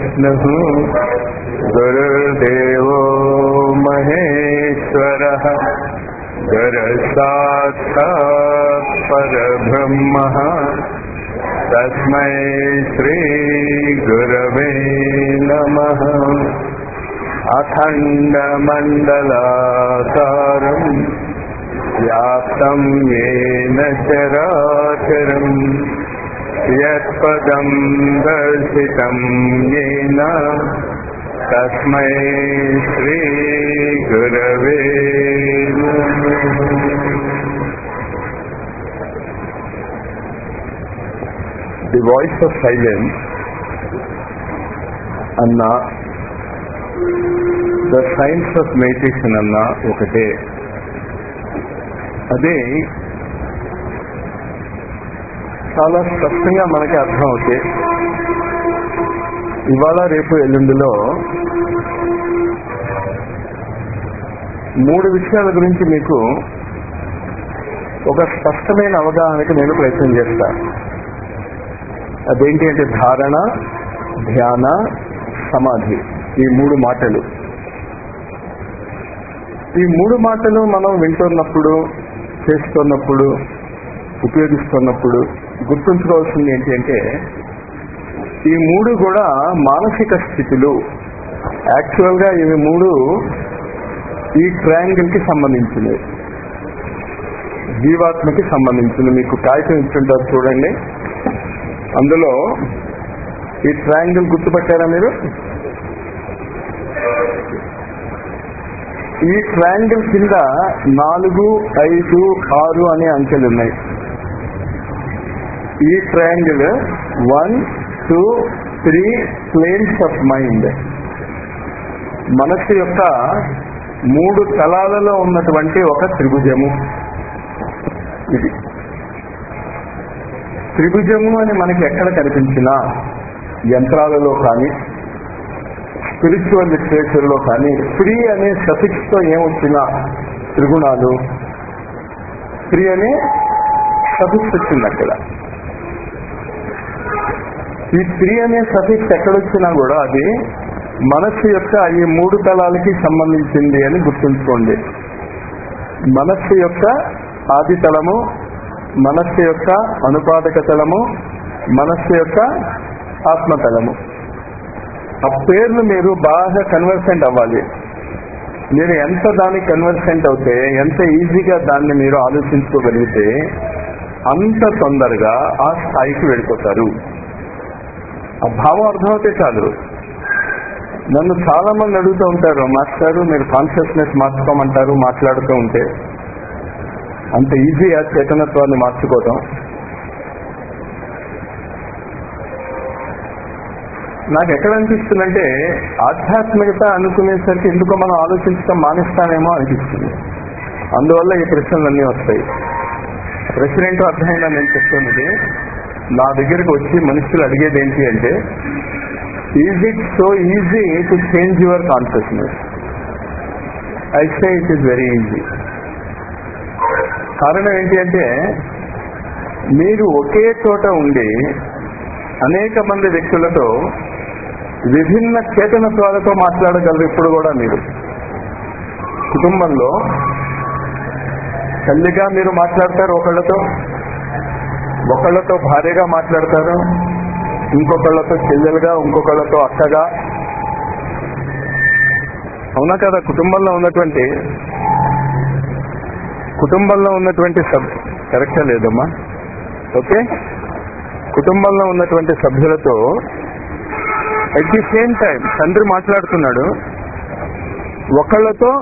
गुरुर्विष्णुः गुरुर्देवो महेश्वरः गुरुसाक्षात् परब्रह्मः तस्मै श्रीगुरवे नमः अखण्डमण्डलाकारम् व्याप्तं येन चराचरम् यत्पदं दर्शितं येन तस्मै श्रीगुरवे ది వాయిస్ ఆఫ్ సైలెన్స్ అన్న ద సైన్స్ ఆఫ్ మెడిటేషన్ అన్న ఒకటే అదే చాలా స్పష్టంగా మనకి అర్థం అవుతాయి ఇవాళ రేపు ఎల్లుండిలో మూడు విషయాల గురించి మీకు ఒక స్పష్టమైన అవగాహనకి నేను ప్రయత్నం చేస్తా అదేంటి అంటే ధారణ ధ్యాన సమాధి ఈ మూడు మాటలు ఈ మూడు మాటలు మనం వింటున్నప్పుడు చేస్తున్నప్పుడు ఉపయోగిస్తున్నప్పుడు గుర్తుంచుకోవాల్సింది ఏంటి అంటే ఈ మూడు కూడా మానసిక స్థితులు యాక్చువల్ గా ఇవి మూడు ఈ ట్రయాంగిల్ కి సంబంధించినవి జీవాత్మకి సంబంధించింది మీకు కాగితం ఇచ్చుంటారు చూడండి అందులో ఈ ట్రయాంగిల్ గుర్తుపట్టారా మీరు ఈ ట్రయాంగిల్ కింద నాలుగు ఐదు ఆరు అనే అంకెలు ఉన్నాయి ఈ triangle one two three planes of mind మనస్సు యొక్క మూడు తలాలలో ఉన్నటువంటి ఒక త్రిభుజము ఇది త్రిభుజము అని మనకి ఎక్కడ కనిపించినా యంత్రాలలో కానీ స్పిరిచువల్ లిటరేచర్ లో కానీ ఫ్రీ అనే సఫిక్స్ తో ఏమొచ్చినా త్రిగుణాలు ఫ్రీ అనే సఫిక్స్ వచ్చింది అక్కడ ఈ త్రీ అనే సఫిక్స్ ఎక్కడొచ్చినా కూడా అది మనస్సు యొక్క ఈ మూడు తలాలకి సంబంధించింది అని గుర్తుంచుకోండి మనస్సు యొక్క ఆది తలము మనస్సు యొక్క అనుపాదక తలము మనస్సు యొక్క ఆత్మతలము ఆ పేర్లు మీరు బాగా కన్వర్సెంట్ అవ్వాలి మీరు ఎంత దానికి కన్వర్సెంట్ అవుతే ఎంత ఈజీగా దాన్ని మీరు ఆలోచించుకోగలిగితే అంత తొందరగా ఆ స్థాయికి వెళ్ళిపోతారు ఆ భావం అర్థమవుతే చాలు నన్ను చాలా మంది అడుగుతూ ఉంటారు మాస్టారు మీరు కాన్షియస్నెస్ మార్చుకోమంటారు మాట్లాడుతూ ఉంటే అంత ఈజీ ఆ చేతనత్వాన్ని మార్చుకోవటం నాకు ఎక్కడ అనిపిస్తుందంటే ఆధ్యాత్మికత అనుకునేసరికి ఎందుకో మనం ఆలోచించడం మానేస్తానేమో అనిపిస్తుంది అందువల్ల ఈ ప్రశ్నలన్నీ వస్తాయి ప్రశ్న ఏంటో అర్థమైందా నేను చెప్తున్నది నా దగ్గరికి వచ్చి మనుషులు అడిగేది ఏంటి అంటే is it so easy to change your consciousness I say it is very easy కారణం ఏంటి అంటే మీరు ఒకే చోట ఉండి అనేక మంది వ్యక్తులతో విభిన్న చేతనత్వాలతో మాట్లాడగలరు ఇప్పుడు కూడా మీరు కుటుంబంలో తల్లిగా మీరు మాట్లాడతారు ఒకళ్ళతో ఒకళ్ళతో భార్యగా మాట్లాడతారు ఇంకొకళ్ళతో చెల్లెలుగా ఇంకొకళ్ళతో అక్కగా అవునా కదా కుటుంబంలో ఉన్నటువంటి కుటుంబంలో ఉన్నటువంటి సబ్ కరెక్టా లేదమ్మా ఓకే కుటుంబంలో ఉన్నటువంటి సభ్యులతో అట్ ది సేమ్ టైం తండ్రి మాట్లాడుతున్నాడు ఒకళ్ళతో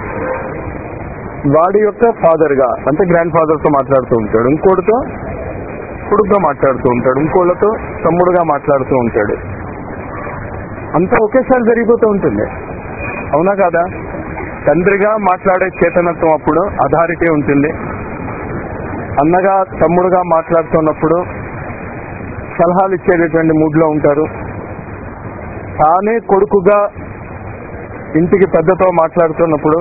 వాడి యొక్క ఫాదర్ గా అంటే గ్రాండ్ ఫాదర్ తో మాట్లాడుతూ ఉంటాడు ఇంకోటితో కొడుకుగా మాట్లాడుతూ ఉంటాడు ఇంకోళ్ళతో తమ్ముడుగా మాట్లాడుతూ ఉంటాడు అంతా ఒకేసారి జరిగిపోతూ ఉంటుంది అవునా కాదా తండ్రిగా మాట్లాడే చేతనత్వం అప్పుడు అథారిటీ ఉంటుంది అన్నగా తమ్ముడుగా మాట్లాడుతున్నప్పుడు సలహాలు ఇచ్చేటటువంటి మూడ్లో ఉంటారు తానే కొడుకుగా ఇంటికి పెద్దతో మాట్లాడుతున్నప్పుడు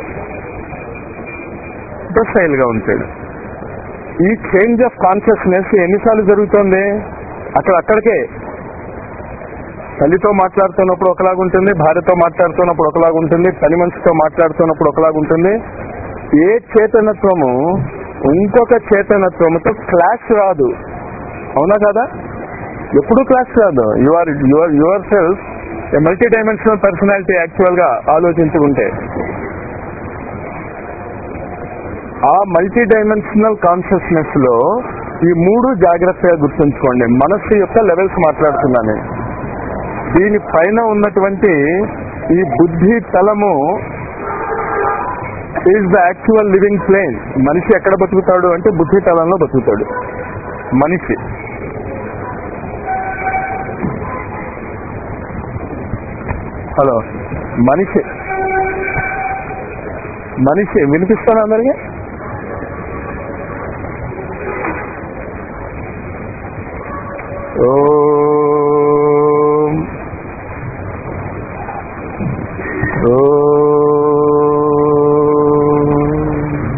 స్టైల్ గా ఉంటాడు ఈ చేంజ్ ఆఫ్ కాన్షియస్నెస్ ఎన్నిసార్లు జరుగుతోంది అక్కడ అక్కడికే తల్లితో మాట్లాడుతున్నప్పుడు ఒకలాగుంటుంది భార్యతో మాట్లాడుతున్నప్పుడు ఒకలాగుంటుంది పని మనిషితో మాట్లాడుతున్నప్పుడు ఒకలాగుంటుంది ఏ చేతనత్వము ఇంకొక చేతనత్వముతో క్లాష్ రాదు అవునా కదా ఎప్పుడు క్లాష్ రాదు your your yourself multi dimensional personality actual గా ఆలోచించుకుంటే ఆ మల్టీ డైమెన్షనల్ కాన్షియస్నెస్ లో ఈ మూడు జాగ్రత్తగా గుర్తుంచుకోండి మనస్సు యొక్క లెవెల్స్ మాట్లాడుతున్నాను నేను. దీని పైన ఉన్నటువంటి ఈ బుద్ధి తలము is the actual living plane మనిషి ఎక్కడ బతుకుతాడు అంటే బుద్ధి తలంలో బతుకుతాడు మనిషి హలో మనిషి మనిషి వినిపిస్తాను అందరికి ఓం ఓం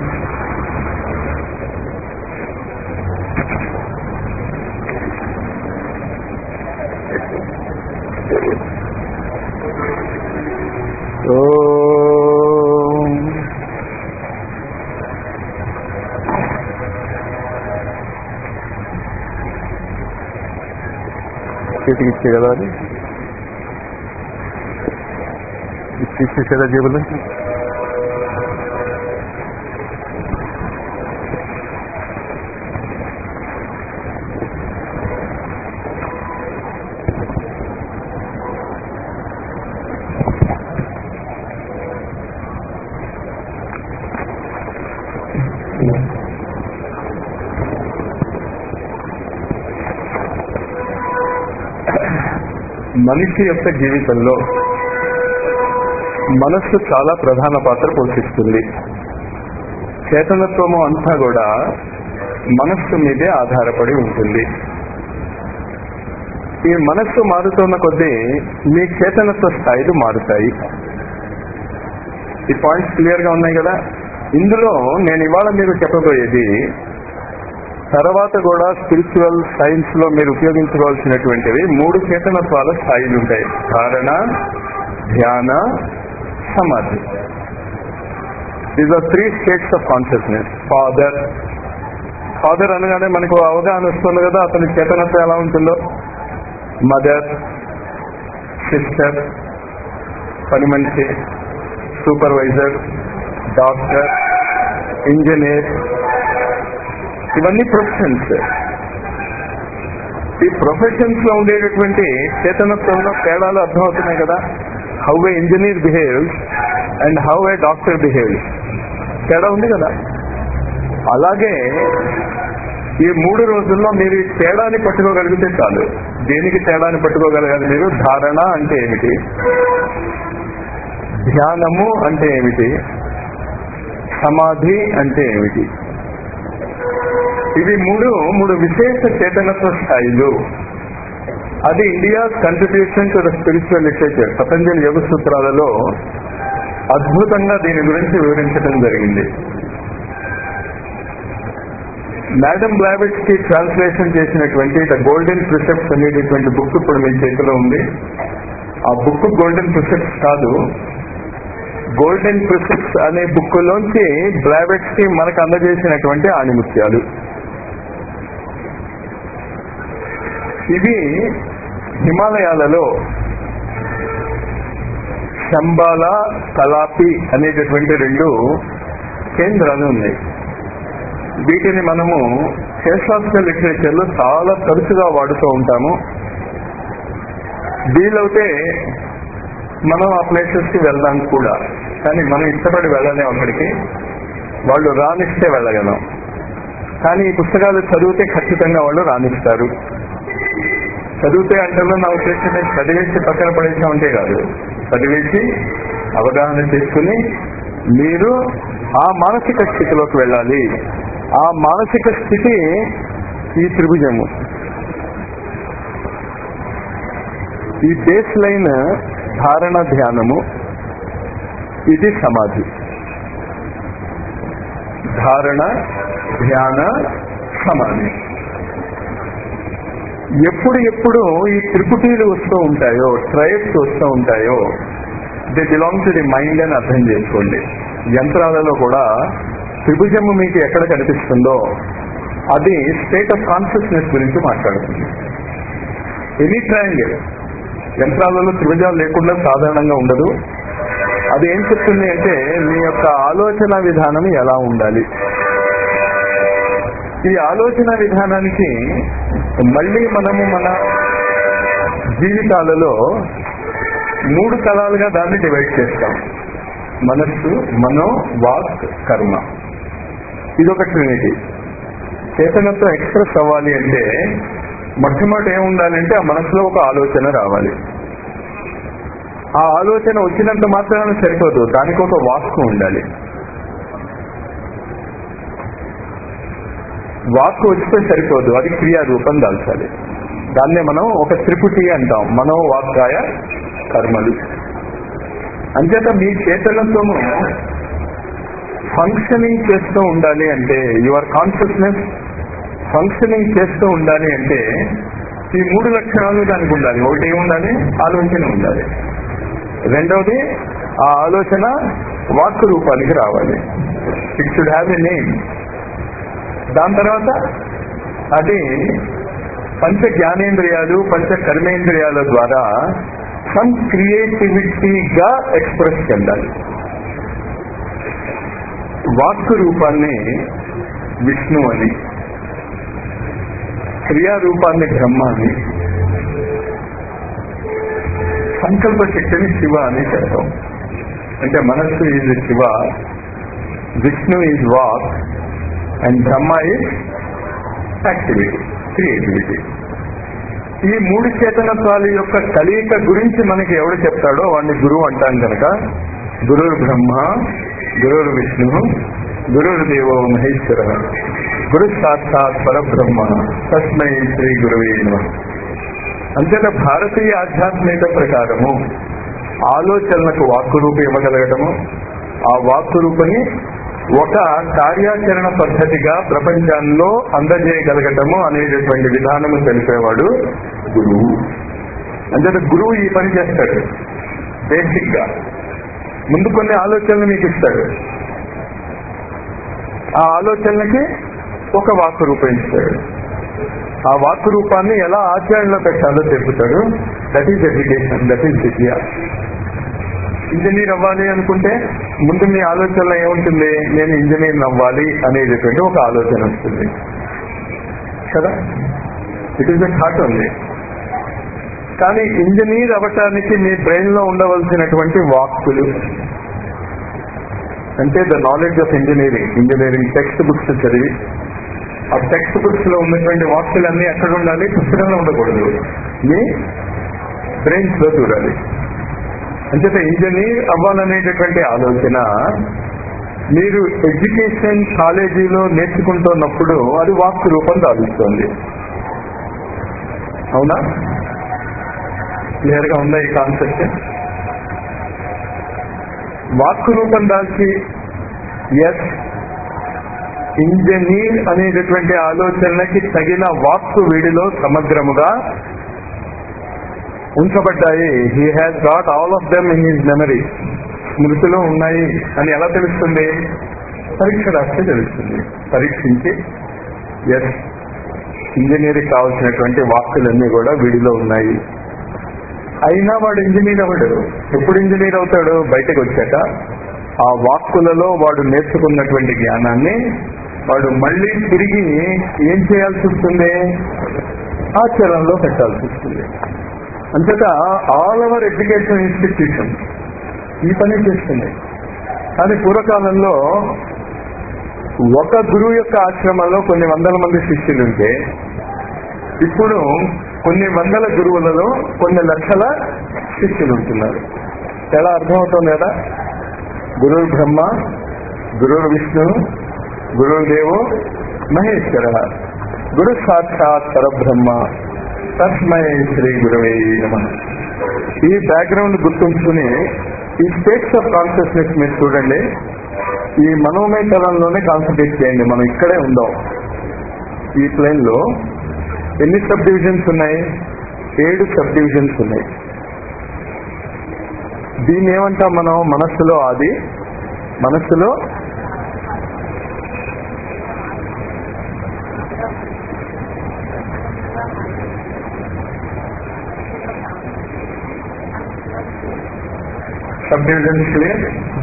ఓం చేతికి ఇచ్చే కదా అది ఇచ్చి ఇచ్చేసేదా జేబులో మనిషి యొక్క జీవితంలో మనస్సు చాలా ప్రధాన పాత్ర పోషిస్తుంది చేతనత్వము అంతా కూడా మనస్సు మీదే ఆధారపడి ఉంటుంది ఈ మనస్సు మారుతున్న కొద్దీ మీ చేతనత్వ స్థాయిలు మారుతాయి ఈ పాయింట్స్ క్లియర్ గా ఉన్నాయి కదా ఇందులో నేను ఇవాళ మీకు చెప్పబోయేది తర్వాత కూడా స్పిరిచువల్ సైన్స్ లో మీరు ఉపయోగించుకోవాల్సినటువంటివి మూడు చేతనత్వాల స్థాయిలు ఉంటాయి ధారణ ధ్యాన సమాధి these are three states of consciousness father father అనగానే మనకు అవగాహన వస్తుంది కదా అతని చేతనత్వం ఎలా ఉంటుందో మదర్ సిస్టర్ పని మనిషి సూపర్వైజర్ డాక్టర్ ఇంజనీర్ ఇవన్నీ ప్రొఫెషన్స్ ఈ ప్రొఫెషన్స్ లో ఉండేటటువంటి చేతనత్వంలో తేడాలు అర్థమవుతున్నాయి కదా how a engineer behaves and how a doctor behaves తేడా ఉంది కదా అలాగే ఈ మూడు రోజుల్లో మీరు ఈ తేడాని పట్టుకోగలిగితే చాలు దేనికి తేడాని పట్టుకోగలగాలి మీరు ధారణ అంటే ఏమిటి ధ్యానము అంటే ఏమిటి సమాధి అంటే ఏమిటి ఇవి మూడు మూడు విశేష చేతనత్వ స్థాయిలు అది India contribution to the spiritual literature Patanjali yoga సూత్రాలలో అద్భుతంగా దీని గురించి వివరించడం జరిగింది మేడం బ్లావెట్స్ కి ట్రాన్స్లేషన్ చేసినటువంటి ద గోల్డెన్ ప్రిసెప్ట్స్ అనేటటువంటి బుక్ ఇప్పుడు మీ చేతిలో ఉంది ఆ బుక్ గోల్డెన్ ప్రిసెప్ట్స్ కాదు గోల్డెన్ ప్రిసెప్ట్స్ అనే బుక్ లోంచి బ్లావెట్స్ కి మనకు అందజేసినటువంటి ఆణిముత్యాలు ఇవి హిమాలయాలలో శంబాల కలాపి అనేటటువంటి రెండు కేంద్రాలు ఉన్నాయి వీటిని మనము ఫిలాసఫికల్ లిటరేచర్ లో చాలా తరచుగా వాడుతూ ఉంటాము వీలవుతే మనం ఆ ప్లేసెస్ కి వెళ్దాం కూడా కానీ మనం ఇష్టపడి వెళ్ళలేం అక్కడికి వాళ్ళు రానిస్తే వెళ్ళగలం కానీ ఈ పుస్తకాలు చదివితే ఖచ్చితంగా వాళ్ళు రాణిస్తారు చదివితే అంటే నా ఉద్దేశం నేను చదివేసి పక్కన పడేసా ఉంటే కాదు చదివేసి అవగాహన చేసుకుని మీరు ఆ మానసిక స్థితిలోకి వెళ్ళాలి ఆ మానసిక స్థితి ఈ త్రిభుజము ఈ బేస్ లైన్ ధారణ ధ్యానము ఇది సమాధి ధారణ ధ్యాన సమాధి ఎప్పుడు ఎప్పుడు ఈ త్రిపుటీలు వస్తూ ఉంటాయో ట్రయల్స్ వస్తూ ఉంటాయో they belong to the mind అని అర్థం చేసుకోండి యంత్రాలలో కూడా త్రిభుజము మీకు ఎక్కడ కనిపిస్తుందో అది స్టేట్ ఆఫ్ కాన్షియస్నెస్ గురించి మాట్లాడుతుంది ఎనీ ట్రయాంగిల్ యంత్రాలలో త్రిభుజాలు లేకుండా సాధారణంగా ఉండదు అది ఏం చెప్తుంది అంటే మీ యొక్క ఆలోచన విధానం ఎలా ఉండాలి ఈ ఆలోచన విధానానికి మళ్ళీ మనము మన జీవితాలలో మూడు తలాలుగా దాన్ని డివైడ్ చేస్తాం మనస్సు మనో వాక్ కర్మ ఇదొక ట్రినిటీ చేతనత్వం ఎక్స్ప్రెస్ అవ్వాలి అంటే మొట్టమొదటి ఏం ఉండాలంటే ఆ మనసులో ఒక ఆలోచన రావాలి ఆ ఆలోచన వచ్చినంత మాత్రాన సరిపోదు దానికి ఒక వాక్కు ఉండాలి వాక్కు వస్తే సరిపోదు అది క్రియా రూపం దాల్చాలి దాన్నే మనం ఒక త్రిపుటి అంటాం మనో వాక్కాయ కర్మలు అంచేత మీ చేతనత్వము ఫంక్షనింగ్ చేస్తూ ఉండాలి అంటే యువర్ కాన్షియస్నెస్ ఫంక్షనింగ్ చేస్తూ ఉండాలి అంటే ఈ మూడు లక్షణాలు దానికి ఉండాలి ఒకటి ఏమి ఉండాలి ఆలోచన ఉండాలి రెండవది ఆ ఆలోచన వాక్కు రూపానికి రావాలి it should have a name దాని తర్వాత అది పంచ జ్ఞానేంద్రియాలు పంచ కర్మేంద్రియాల ద్వారా సమ్ క్రియేటివిటీగా ఎక్స్ప్రెస్ చెందాలి వాక్కు రూపాన్ని విష్ణు అని క్రియా రూపాన్ని బ్రహ్మ అని సంకల్ప శక్తిని శివ అని చెప్తాం అంటే మనస్సు is Shiva Vishnu is vak and Brahma is activity creativity ఈ మూడు చేతనత్వాల యొక్క కలయిక గురించి మనకి ఎవడు చెప్తాడో వాడిని గురువు అంటాం కనుక గురువు బ్రహ్మ గురువు విష్ణు గురువు దేవో మహేశ్వర గురు సాక్షాత్ పరబ్రహ్మ తస్మై శ్రీ గురువే నమః అంతేత భారతీయ ఆధ్యాత్మిక ప్రకారము ఆలోచనలకు వాక్కు రూపం ఇవ్వగలగటము ఆ వాక్కు రూపని ఒక కార్యాచరణ పద్ధతిగా ప్రపంచాల్లో అందజేయగలగటము అనేటటువంటి విధానము తెలిసేవాడు గురువు అంతేత గురువు ఈ పని చేస్తాడు బేసిక్ గా ముందు కొన్ని ఆలోచనలు మీకు ఇస్తాడు ఆ ఆలోచనలకి ఒక వాక్కు రూపం ఇస్తాడు ఆ వాక్కు రూపాన్ని ఎలా ఆచరణలో పెట్టాలో చెబుతాడు that is education that is vidya engineer అవ్వాలి అనుకుంటే ముందు మీ ఆలోచనలో ఏముంటుంది నేను ఇంజనీర్ అవ్వాలి అనేటటువంటి ఒక ఆలోచన వస్తుంది కదా ఇట్ ఈస్ ద థాట్ ఉంది కానీ ఇంజనీర్ అవ్వటానికి మీ బ్రెయిన్ లో ఉండవలసినటువంటి వాక్కులు అంటే the knowledge of engineering engineering text books చదివి ఆ టెక్స్ట్ బుక్స్ లో ఉన్నటువంటి వాక్యులన్నీ ఎక్కడ ఉండాలి పుస్తకంలో ఉండకూడదు మీ బ్రెయిన్స్ లో చూడాలి అంచేత ఇంజనీర్ అవ్వాలనేటటువంటి ఆలోచన మీరు ఎడ్యుకేషన్ కాలేజీలో నేర్చుకుంటున్నప్పుడు అది వాక్కు రూపం దాలుస్తుంది అవునా క్లియర్ గా ఉందా ఈ కాన్సెప్ట్ వాక్కు రూపం దాల్చి ఎస్ ఇంజనీర్ అనేటటువంటి ఆలోచనలకి తగిన వాక్కు వీడిలో సమగ్రముగా ఉంచబడ్డాయి he has got all of them in his memory స్మృతిలో ఉన్నాయి అని ఎలా తెలుస్తుంది పరీక్ష రాస్తే తెలుస్తుంది పరీక్షించి ఎస్ ఇంజనీరింగ్ కావాల్సినటువంటి వాక్కులన్నీ కూడా వీడిలో ఉన్నాయి అయినా వాడు ఇంజనీర్ అవ్వడు ఎప్పుడు ఇంజనీర్ అవుతాడు బయటకు వచ్చాక ఆ వాక్కులలో వాడు నేర్చుకున్నటువంటి జ్ఞానాన్ని వాడు మళ్ళీ తిరిగి ఏం చేయాల్సి వస్తుంది ఆచరణలో పెట్టాల్సి వస్తుంది అంతట ఆల్ అవర్ ఎడ్యుకేషన్ ఇన్స్టిట్యూషన్ ఈ పని చేస్తుంది కానీ పూర్వకాలంలో ఒక గురువు యొక్క ఆశ్రమంలో కొన్ని వందల మంది శిష్యులు ఉంటే ఇప్పుడు కొన్ని వందల గురువులలో కొన్ని లక్షల శిష్యులు ఉంటున్నారు ఎలా అర్థమవుతుంది కదా గురువు బ్రహ్మ గురువు విష్ణు గురువు దేవో మహేశ్వర గురు సాక్షాత్ పరబ్రహ్మ తస్మై శ్రీ గురువే నమ ఈ బ్యాక్గ్రౌండ్ గుర్తుంచుకుని ఈ స్టేట్స్ ఆఫ్ కాన్షియస్నెస్ మీరు చూడండి ఈ మనోమయ తలంలోనే కాన్సన్ట్రేట్ చేయండి మనం ఇక్కడే ఉందాం ఈ ప్లేన్ లో ఎన్ని సబ్ డివిజన్స్ ఉన్నాయి ఏడు సబ్ డివిజన్స్ ఉన్నాయి దీన్ని ఏమంటాం మనం మనస్సులో ఆది మనస్సులో సబ్ డివిజన్స్ క్లియర్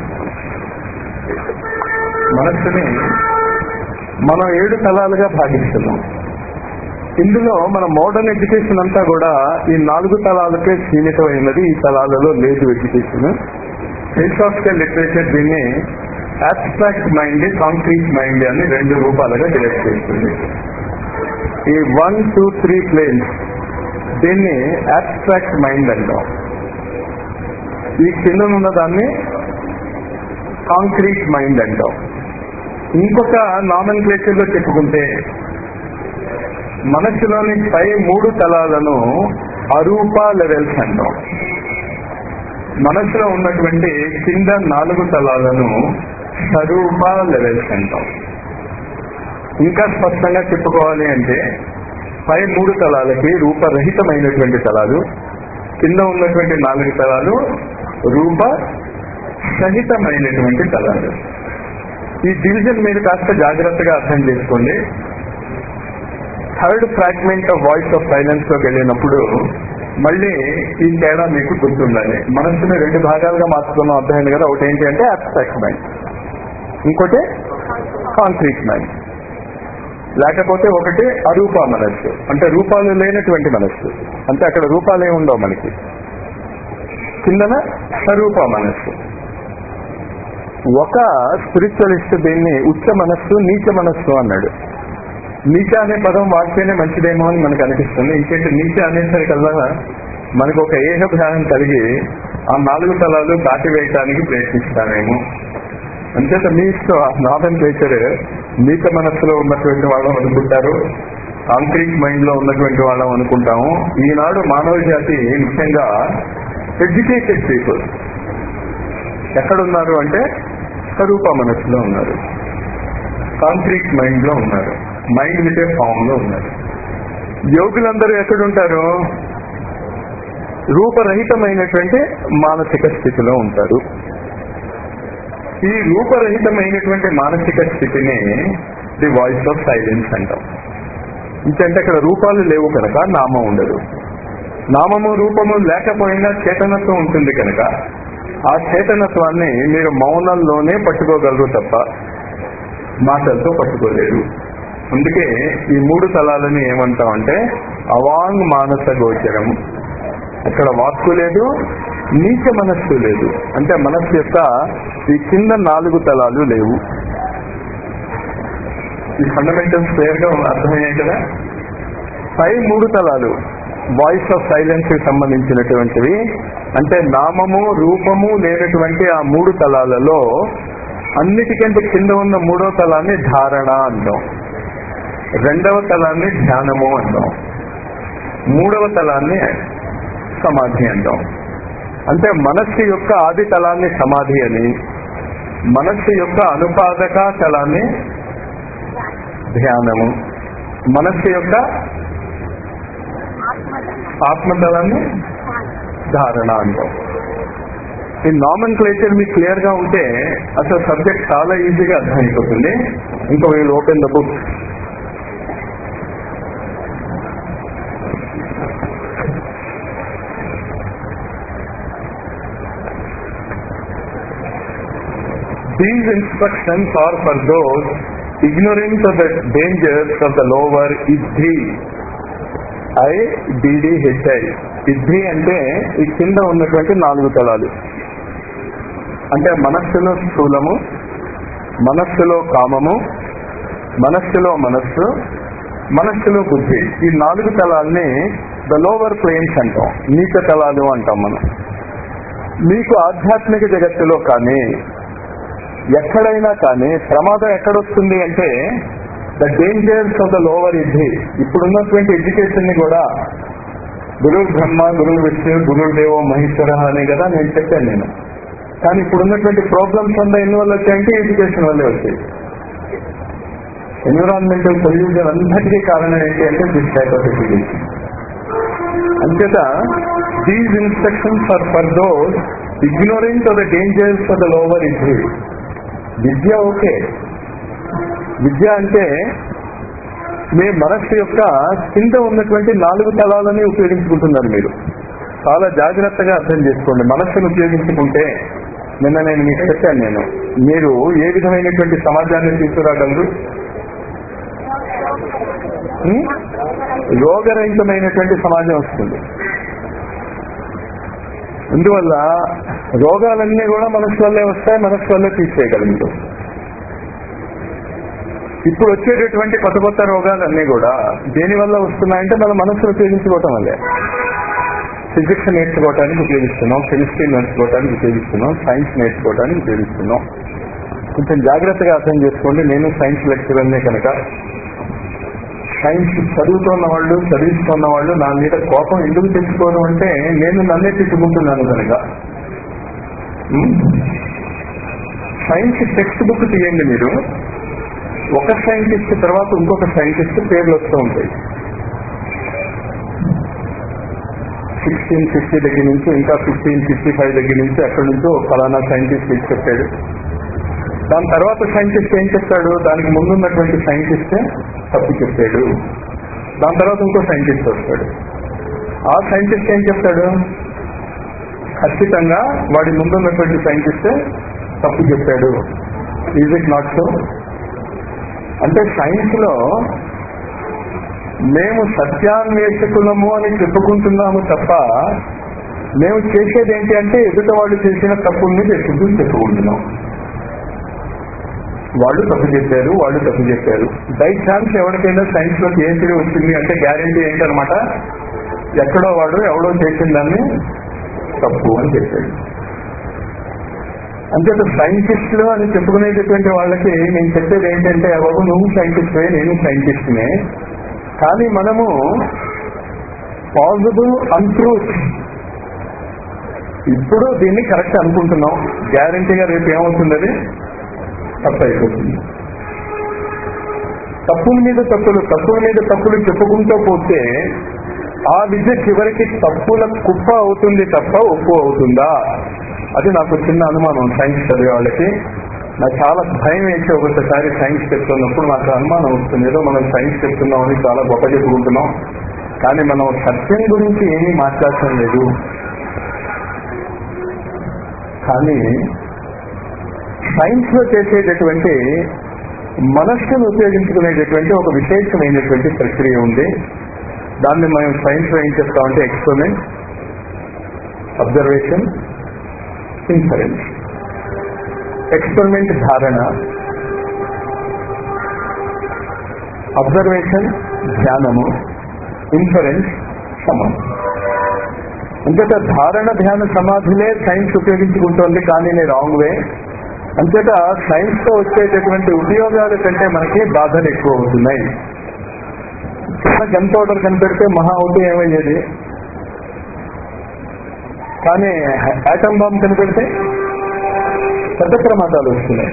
మనస్సుని మనం ఏడు తలాలుగా భాగిస్తున్నాం ఇందులో మన మోడర్న్ ఎడ్యుకేషన్ అంతా కూడా ఈ నాలుగు తలాలకే సీమితమైనది ఈ తలాలలో లేదు ఎడ్యుకేషన్ ఫిలాసాఫికల్ లిటరేచర్ దీన్ని అబ్స్ట్రాక్ట్ మైండ్ కాంక్రీట్ మైండ్ అని రెండు రూపాలుగా డివైడ్ చేస్తుంది ఈ వన్ టూ త్రీ ప్లేన్స్ దీన్ని అబ్స్ట్రాక్ట్ మైండ్ అంటాం ఈ కింద ఉన్న దాన్ని కాంక్రీట్ మైండ్ అంటాం ఇంకొక నామన్ క్లేచర్ లో చెప్పుకుంటే మనస్సులోని పై మూడు తలాలను అరూప లెవెల్స్ అంటాం మనస్సులో ఉన్నటువంటి కింద నాలుగు తలాలను స్వరూప లెవెల్స్ అంటాం ఇంకా స్పష్టంగా చెప్పుకోవాలి అంటే పై మూడు తలాలకి రూపరహితమైనటువంటి తలాలు కింద ఉన్నటువంటి నాలుగు తలాలు రూప సహితమైనటువంటి తలాలు ఈ డివిజన్ మీరు కాస్త జాగ్రత్తగా అర్థం చేసుకోండి third fragment of voice of silence లోకి వెళ్ళినప్పుడు మళ్ళీ ఈ తేడా మీకు గుర్తుండాలి మనస్సుని రెండు భాగాలుగా మార్చుకున్నాం అర్థమైంది కదా ఒకటి ఏంటి అంటే అబ్స్ట్రాక్ట్ మైండ్ ఇంకోటి కాంక్రీట్ మైండ్ లేకపోతే ఒకటి అరూప మనస్సు అంటే రూపాలు లేనటువంటి మనస్సు అంటే అక్కడ రూపాలు ఏమి ఉండవు మనకి కిందన స్వరూప మనస్సు ఒక స్పిరిచువలిస్ట్ దీన్ని ఉచ్చ మనస్సు నీచ మనస్సు అన్నాడు నీచ అనే పదం వాడితేనే మంచిదేమో అని మనకు అనిపిస్తుంది ఇంకేంటి నీచ అనేసరికల్లా మనకు ఒక ఏహభ్యానం కలిగి ఆ నాలుగు తలాలు దాటివేయటానికి ప్రయత్నిస్తామేమో అంచేత మీ ఇష్టం నాదన్ నేచర్ నీచ మనస్సులో ఉన్నటువంటి వాళ్ళం అనుకుంటారు కాంక్రీట్ మైండ్ లో ఉన్నటువంటి వాళ్ళం అనుకుంటాము ఈనాడు మానవ జాతి ముఖ్యంగా ఎడ్యుకేటెడ్ పీపుల్ ఎక్కడున్నారు అంటే స్వరూప మనస్సులో ఉన్నారు కాంక్రీట్ మైండ్ లో ఉన్నారు మైండ్ విత్ ఏ ఫామ్ లో ఉన్నారు యోగులందరూ ఎక్కడుంటారు రూపరహితమైనటువంటి మానసిక స్థితిలో ఉంటారు ఈ రూపరహితమైనటువంటి మానసిక స్థితిని ది వాయిస్ ఆఫ్ సైలెన్స్ అంటాం ఇంకంటే అక్కడ రూపాలు లేవు కనుక నామం ఉండదు నామము రూపము లేకపోయినా చేతనత్వం ఉంటుంది కనుక ఆ చేతనత్వాన్ని మీరు మౌనంలోనే పట్టుకోగలరు తప్ప మాటలతో పట్టుకోలేరు అందుకే ఈ మూడు తలాలని ఏమంటామంటే అవాంగ్ మానస గోచరం అక్కడ వాక్కు లేదు నీచ మనస్సు లేదు అంటే మనస్సు యొక్క ఈ కింద నాలుగు తలాలు లేవు ఈ ఫండమెంటల్స్ క్లియర్ గా అర్థమయ్యాయి కదా పై మూడు తలాలు వాయిస్ ఆఫ్ సైలెన్స్ కి సంబంధించినటువంటివి అంటే నామము రూపము లేనటువంటి ఆ మూడు తలాలలో అన్నిటికంటే కింద ఉన్న మూడో తలాన్ని ధారణ అంటాం రెండవ తలాన్ని ధ్యానము అంటాం మూడవ తలాన్ని సమాధి అంటాం అంటే మనస్సు యొక్క ఆది తలాన్ని సమాధి అని మనస్సు యొక్క అనుపాదక తలాన్ని ధ్యానము మనస్సు యొక్క ఆత్మతలాన్ని ధారణ అంటాం ఈ నామన్ క్లేచర్ మీకు క్లియర్ గా ఉంటే అసలు సబ్జెక్ట్ చాలా ఈజీగా అర్థమైపోతుంది ఇంకా వీళ్ళు open the book These instructions are for those ignorant of the dangers of the lower iddhi. I D D H I iddhi అంటే ఈ కింద ఉన్నటువంటి నాలుగు తలాలు అంటే మనస్సులో స్థూలము మనస్సులో కామము మనస్సులో మనస్సు మనస్సులో బుద్ధి ఈ నాలుగు తలాల్ని ద లోవర్ ప్లేన్స్ అంటాం నీచ తలాలు అంటాం మనం మీకు ఆధ్యాత్మిక జగత్తులో కానీ ఎక్కడైనా కానీ ప్రమాదం ఎక్కడొస్తుంది అంటే the dangers of the lower iddhi ఇప్పుడున్నటువంటి ఎడ్యుకేషన్ ని కూడా గురు బ్రహ్మ గురు విష్ణు గురు దేవో మహేశ్వర అనే కదా నేను చెప్పాను నేను కానీ ఇప్పుడున్నటువంటి ప్రాబ్లమ్స్ అంతా ఎన్ని వల్ల వచ్చాయంటే ఎడ్యుకేషన్ వల్లే వచ్చాయి ఎన్విరాన్మెంటల్ పొల్యూషన్ అంతటికీ కారణం ఏంటి అంటే దిస్ టైప్ ఆఫ్ ఎడ్యుకేషన్ అంచేత these instructions are for those ignorant of the dangers for the lower is vidya okay విద్య అంటే మీ మనస్సు యొక్క కింద ఉన్నటువంటి నాలుగు తలాలని ఉపయోగించుకుంటున్నారు మీరు చాలా జాగ్రత్తగా అర్థం చేసుకోండి మనస్సును ఉపయోగించుకుంటే నిన్న నేను మీకు చెప్పాను నేను మీరు ఏ విధమైనటువంటి సమాజాన్ని తీసుకురాగలరు ఉం? రోగరహితమైనటువంటి సమాజం వస్తుంది అందువల్ల రోగాలన్నీ కూడా మనస్సు వల్లే వస్తాయి మనస్సు వల్లే తీసేయగలరు ఇప్పుడు వచ్చేటటువంటి కొత్త కొత్త రోగాలన్నీ కూడా దేని వల్ల వస్తున్నాయంటే మన మనస్సును ఉపయోగించుకోవటం వల్లే ఫిజిక్స్ నేర్చుకోవడానికి ఉపయోగిస్తున్నాం కెమిస్ట్రీ నేర్చుకోవడానికి ఉపయోగిస్తున్నాం సైన్స్ నేర్చుకోవడానికి ఉపయోగిస్తున్నాం కొంచెం జాగ్రత్తగా అర్థం చేసుకోండి నేను సైన్స్ లెక్చరర్నే కనుక సైన్స్ చదువుతున్న వాళ్ళు చదివిస్తున్న వాళ్ళు నా మీద కోపం ఎందుకు తెచ్చుకోవడం అంటే నేను నన్నే తిట్టుకుంటున్నాను కనుక ఉం? సైన్స్ టెక్స్ట్ బుక్ తీయండి మీరు ఒక సైంటిస్ట్ తర్వాత ఇంకొక సైంటిస్ట్ పేర్లు వస్తూ ఉంటాయి సిక్స్టీన్ ఫిఫ్టీ దగ్గర నుంచి ఇంకా ఫిఫ్టీన్ ఫిఫ్టీ ఫైవ్ దగ్గర నుంచి అక్కడి నుంచో ఫలానా సైంటిస్ట్ ఇది చెప్పాడు దాని తర్వాత సైంటిస్ట్ ఏం చెప్తాడు దానికి ముందున్నటువంటి సైంటిస్టే తప్పు చెప్పాడు దాని తర్వాత ఇంకో సైంటిస్ట్ వస్తాడు ఆ సైంటిస్ట్ ఏం చెప్తాడు ఖచ్చితంగా వాడి ముందున్నటువంటి సైంటిస్టే తప్పు చెప్పాడు ఈజ్ ఇట్ నాట్ సో అంటే సైన్స్ లో మేము సత్యాన్వేషకులము అని చెప్పుకుంటున్నాము తప్ప మేము చేసేది ఏంటి అంటే ఎదుట వాళ్ళు చేసిన తప్పుల్ని చెప్పుకుంటూ చెప్పుకుంటున్నాం వాళ్ళు తప్పు చెప్పారు వాళ్ళు తప్పు చెప్పారు బై ఛాన్స్ ఎవరికైనా సైన్స్ లోకి ఏం తెలివి వచ్చింది అంటే గ్యారంటీ ఏంటనమాట ఎక్కడో వాడు ఎవడో చేసిన దాన్ని తప్పు అని చెప్పాడు అంతేత సైంటిస్టులు అని చెప్పుకునేటటువంటి వాళ్ళకి నేను చెప్పేది ఏంటంటే బాబు నువ్వు సైంటిస్ట్వే నేను సైంటిస్ట్నే కానీ మనము పాజిబుల్ అన్ట్రూత్ ఇప్పుడు దీన్ని కరెక్ట్ అనుకుంటున్నాం గ్యారంటీగా రేపు ఏమవుతుంది అది తప్పు అయిపోతుంది తప్పుల మీద తప్పులు తప్పుల మీద తప్పులు చెప్పుకుంటూ పోతే ఆ విద్య చివరికి తప్పుల కుప్ప అవుతుంది తప్ప ఒప్పు అవుతుందా అది నాకు చిన్న అనుమానం సైన్స్ చదివే వాళ్ళకి నాకు చాలా భయం వేసి ఒకసారి సైన్స్ చెప్తున్నప్పుడు నాకు అనుమానం వస్తుంది ఏదో మనం సైన్స్ చెప్తున్నామని చాలా గొప్ప చెప్పుకుంటున్నాం కానీ మనం సత్యం గురించి ఏమీ మాట్లాడటం లేదు కానీ సైన్స్ లో చేసేటటువంటి మనస్సును ఉపయోగించుకునేటటువంటి ఒక విశేషమైనటువంటి ప్రక్రియ ఉంది దాన్ని మనం సైన్స్ లో ఏం చెప్తామంటే ఎక్స్పెరిమెంట్ అబ్జర్వేషన్ ఇన్ఫరెన్స్ ఎక్స్పెరిమెంట్ ధారణ అబ్జర్వేషన్ ధ్యానము ఇన్ఫరెన్స్ సమం అంచేత ధారణ ధ్యాన సమాధిలే సైన్స్ ఉపయోగించుకుంటోంది కానీ నేను రాంగ్ వే అంచేత సైన్స్ తో వచ్చేటటువంటి ఉపయోగాల కంటే మనకి బాధలు ఎక్కువ అవుతున్నాయి చిన్న గన్ పౌడర్ కనిపెడితే మహా అవుతే ఏమయ్యేది కానీ యాటమ్ బాంబ్ కనిపెడితే పెద్ద ప్రమాదాలు వస్తున్నాయి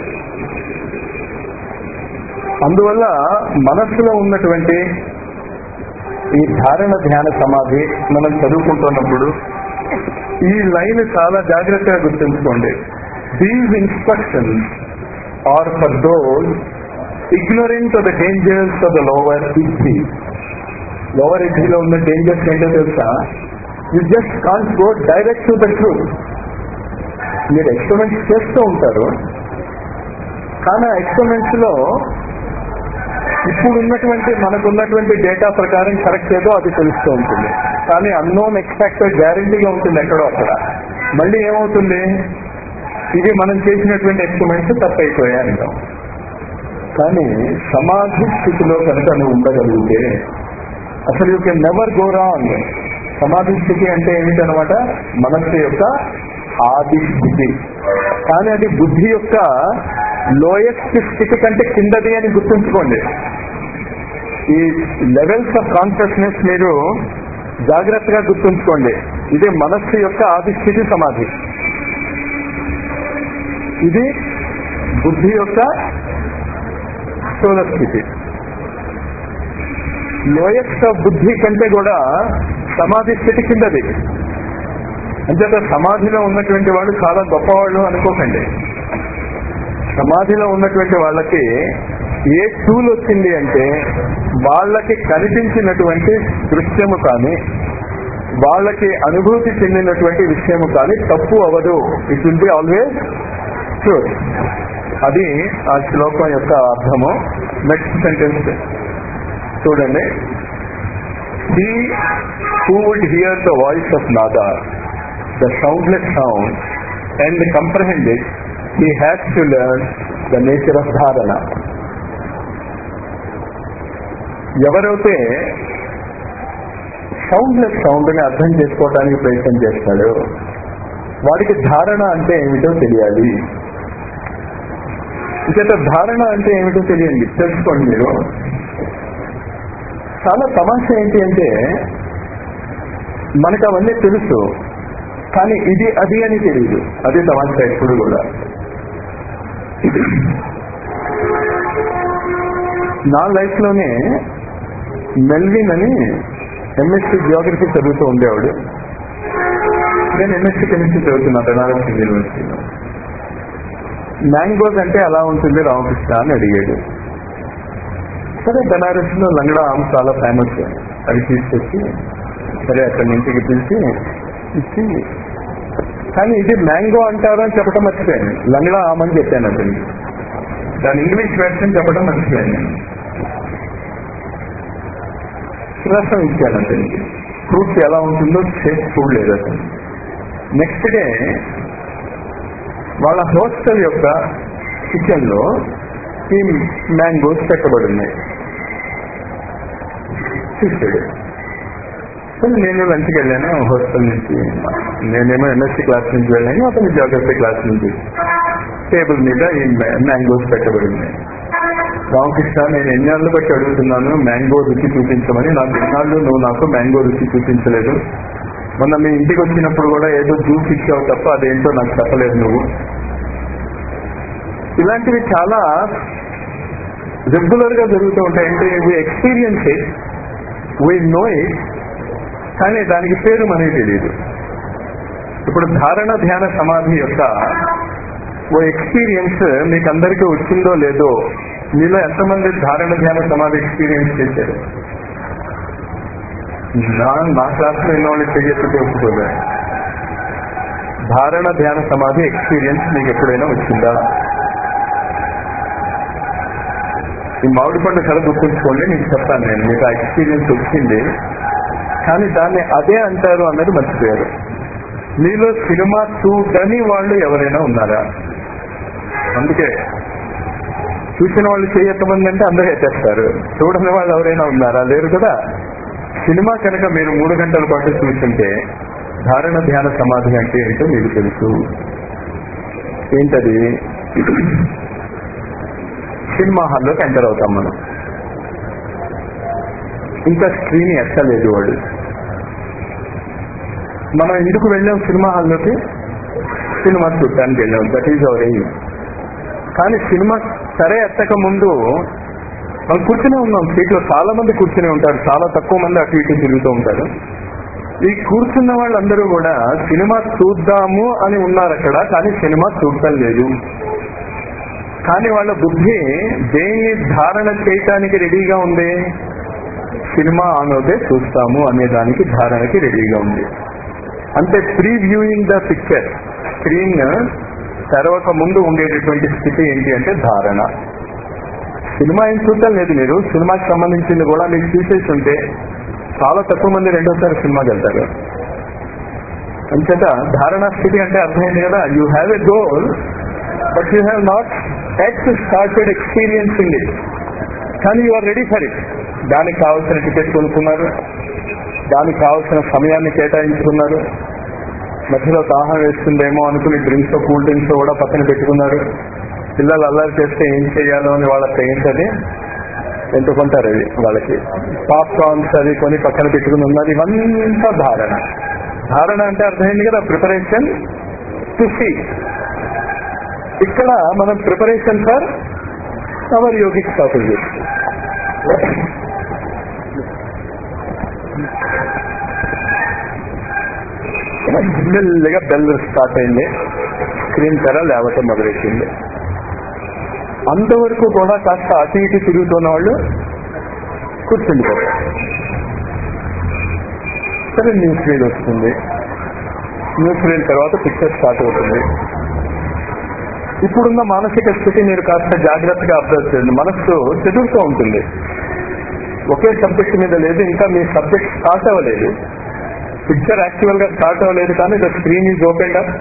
అందువల్ల మనస్సులో ఉన్నటువంటి ఈ ధారణ ధ్యాన సమాధి మనం చదువుకుంటున్నప్పుడు ఈ లైన్ చాలా జాగ్రత్తగా గుర్తుంచుకోండి these instructions are for those ignorant of the dangers of the lower iddhi lower ఇడ్జీలో ఉన్న డేంజర్స్ ఏంటో తెలుసా you just can't go direct to the truth మీరు ఎక్స్పెరిమెంట్స్ చేస్తూ ఉంటారు కానీ ఆ ఎక్స్పెరిమెంట్స్ లో ఇప్పుడు ఉన్నటువంటి మనకున్నటువంటి డేటా ప్రకారం కరెక్ట్ ఏదో అది తెలుస్తూ ఉంటుంది కానీ అన్నోన్ ఎక్స్పెక్టెడ్ గ్యారంటీగా ఉంటుంది ఎక్కడో అక్కడ మళ్ళీ ఏమవుతుంది ఇది మనం చేసినటువంటి ఎక్స్పెరిమెంట్స్ తప్పైపోయాయి అంటాం కానీ సమాధి స్థితిలో కనుక నువ్వు ఉండగలిగితే అసలు you can never go wrong సమాధి స్థితి అంటే ఏమిటనమాట మనస్సు యొక్క ఆది స్థితి కానీ అది బుద్ధి యొక్క లోయెస్ట్ స్థితి కంటే కిందది అని గుర్తుంచుకోండి ఈ లెవెల్స్ ఆఫ్ కాన్షియస్నెస్ మీరు జాగ్రత్తగా గుర్తుంచుకోండి ఇది మనస్సు యొక్క ఆది స్థితి సమాధి ఇది బుద్ధి యొక్క స్థూల స్థితి లోయెస్ట్ బుద్ధి కంటే కూడా సమాధి స్థితి కిందది అంచేత సమాధిలో ఉన్నటువంటి వాళ్ళు చాలా గొప్పవాళ్ళు అనుకోకండి సమాధిలో ఉన్నటువంటి వాళ్ళకి ఏ టూల్ వచ్చింది అంటే వాళ్ళకి కనిపించినటువంటి దృశ్యము కానీ వాళ్ళకి అనుభూతి చెందినటువంటి విషయము కానీ తప్పు అవ్వదు it will be always truth అది ఆ శ్లోకం యొక్క అర్థము నెక్స్ట్ సెంటెన్స్ చూడండి he who would hear the voice of nada the soundless sound and comprehend it he has to learn the nature of dharana ఎవరైతే సౌండ్లెస్ సౌండ్ ని అర్థం చేసుకోవడానికి ప్రయత్నం చేస్తాడు వాడికి ధారణ అంటే ఏమిటో తెలియాలి ఇంకేత ధారణ అంటే ఏమిటో తెలియండి తెలుసుకోండి మీరు చాలా తమాషా ఏంటి అంటే మనకు అవన్నీ తెలుసు కానీ ఇది అది అని తెలియదు అది తమాషా ఎప్పుడు కూడా నా లైఫ్ లోనే మెల్విన్ అని ఎంఎస్సీ జియోగ్రఫీ చదువుతూ ఉండేవాడు నేను ఎంఎస్సీ కెమిస్ట్రీ చదువుతున్నా బెనారస్ యూనివర్సిటీలో మ్యాంగోస్ అంటే అలా ఉంటుంది రామకృష్ణ అని అడిగాడు సరే బెనారస్ లో లంగడా ఆమె చాలా ఫేమస్ అది తీసుకొచ్చి సరే అక్కడి ఇంటికి పిలిచి ఇచ్చి కానీ ఇది మ్యాంగో అంటారు అని చెప్పడం మర్చిపోయాను లంగడా ఆమ్ అని చెప్పాను అతనికి దాని ఇంగ్లీష్ వెర్షన్ చెప్పడం మర్చిపోయాను నేను రసం ఇచ్చాను అతనికి ఫ్రూట్స్ ఎలా ఉంటుందో చేసి చూడలేదు అతను నెక్స్ట్ డే వాళ్ళ హాస్టల్ యొక్క కిచెన్ లో ఈ మ్యాంగోస్ పెట్టబడి ఉన్నాయి చూసాడు సరే నేను లంచ్కి వెళ్ళాను హాస్టల్ నుంచి నేనేమో ఎంఎస్సీ క్లాస్ నుంచి వెళ్ళాను అతను జాగ్రఫీ క్లాస్ నుంచి టేబుల్ మీద ఈ మ్యాంగోస్ పెట్టబడి ఉన్నాయి రామకృష్ణ నేను ఎన్నాళ్ళు బట్టి అడుగుతున్నాను మ్యాంగో రుచి చూపించమని నాకు ఎన్నాళ్ళు నువ్వు నాకు మ్యాంగో రుచి చూపించలేదు మొన్న మీ ఇంటికి వచ్చినప్పుడు కూడా ఏదో జ్యూస్ ఇచ్చావు తప్ప అదేంటో నాకు చెప్పలేదు నువ్వు ఇలాంటివి చాలా రెగ్యులర్ గా జరుగుతూ ఉంటాయి అంటే we experience it we know it కానీ దానికి పేరు మనకి తెలియదు ఇప్పుడు ధారణ ధ్యాన సమాధి యొక్క ఓ ఎక్స్పీరియన్స్ మీకు అందరికీ వచ్చిందో లేదో మీలో ఎంతమంది ధారణ ధ్యాన సమాధి ఎక్స్పీరియన్స్ చేశారు నా నా క్లాస్లో ఎన్నో వాళ్ళు చెయ్యొచ్చు ఒప్పుకోలే ధారణ ధ్యాన సమాధి ఎక్స్పీరియన్స్ మీకు ఎప్పుడైనా వచ్చిందా ఈ మామిడి పండు కళ గుర్తుంచుకోండి మీకు చెప్తాను నేను మీకు ఆ ఎక్స్పీరియన్స్ వచ్చింది కానీ దాన్ని అదే అంటారు అన్నది మర్చిపోయారు మీలో సినిమా చూడని వాళ్ళు ఎవరైనా ఉన్నారా అందుకే చూసిన వాళ్ళు చేయమంది అంటే అందరూ ఎత్తేస్తారు చూడని వాళ్ళు ఎవరైనా ఉన్నారా లేరు కదా సినిమా కనుక మీరు మూడు గంటల పాటు చూస్తుంటే ధారణ ధ్యాన సమాధి అంటే ఏంటో మీకు తెలుసు ఏంటది సినిమా హాల్లోకి ఎంటర్ అవుతాం మనం ఇంకా స్క్రీన్ ఎక్కలేదు వాడు మనం ఎందుకు వెళ్ళాం సినిమా హాల్లోకి సినిమా చూడటానికి వెళ్ళాం దట్ ఈజ్ అవర్ ఎయిమ్ కానీ సినిమా సరే ఎత్తక ముందు మనం కూర్చునే ఉన్నాం సీట్లో చాలా మంది కూర్చుని ఉంటారు చాలా తక్కువ మంది అటు ఇటు తిరుగుతూ ఉంటారు ఈ కూర్చున్న వాళ్ళందరూ కూడా సినిమా చూద్దాము అని ఉన్నారు అక్కడ కానీ సినిమా చూడటం లేదు కానీ వాళ్ళ బుద్ధి దేన్ని ధారణ చేయటానికి రెడీగా ఉంది సినిమా ఆనోదే చూస్తాము అనే దానికి ధారణకి రెడీగా ఉంది అంటే previewing the picture screen తెరవక ముందు ఉండేటటువంటి స్థితి ఏంటి అంటే ధారణ సినిమా ఏం చూడటం లేదు మీరు సినిమాకి సంబంధించింది కూడా మీకు చూసేసి ఉంటే చాలా తక్కువ మంది రెండోసారి సినిమాకి వెళ్తారు అంచేత ధారణ స్థితి అంటే అర్థమైంది కదా you have a goal but you have not yet started experiencing it కానీ you are ready for it దానికి కావాల్సిన టికెట్ కొనుక్కున్నారు దానికి కావాల్సిన సమయాన్ని కేటాయించుకున్నారు మధ్యలో దాహం వేస్తుందేమో అనుకుని డ్రింక్స్ కూల్ డ్రింక్స్ కూడా పక్కన పెట్టుకున్నారు పిల్లలు అల్లరి చేస్తే ఏం చేయాలో అని వాళ్ళకి తెగించది ఎంచుకుంటారు అది వాళ్ళకి పాప్కార్న్స్ అది కొని పక్కన పెట్టుకుని ఉన్నారు ఇవంతా ధారణ ధారణ అంటే అర్థమైంది కదా ప్రిపరేషన్ టు సీ ఇక్కడ మనం preparation for our yogic strategy మెల్లిగా బెల్ స్టార్ట్ అయింది స్క్రీన్ తెర లేవటం మొదలెట్టింది అంతవరకు కూడా కాస్త అటు ఇటు తిరుగుతున్న వాళ్ళు కూర్చుండిపోతారు సరే న్యూస్ రీడ్ వస్తుంది న్యూస్ రీడ్ తర్వాత పిక్చర్ స్టార్ట్ అవుతుంది ఇప్పుడున్న మానసిక స్థితి మీరు కాస్త జాగ్రత్తగా అబ్జర్వ్ చేయండి మనస్సు చదువుతూ ఉంటుంది ఒకే సబ్జెక్ట్ మీద లేదు ఇంకా మీ సబ్జెక్ట్ స్టార్ట్ అవ్వలేదు పిక్చర్ యాక్చువల్ గా స్టార్ట్ అవ్వలేదు కానీ the screen is open up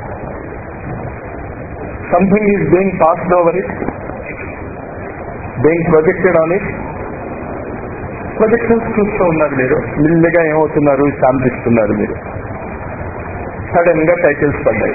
something is being passed over it being projected on it projections చూస్తూ ఉన్నారు మీరు మెల్లిగా ఏమవుతున్నారు శాంతిస్తున్నారు మీరు సడన్ గా టైటిల్స్ పడ్డాయి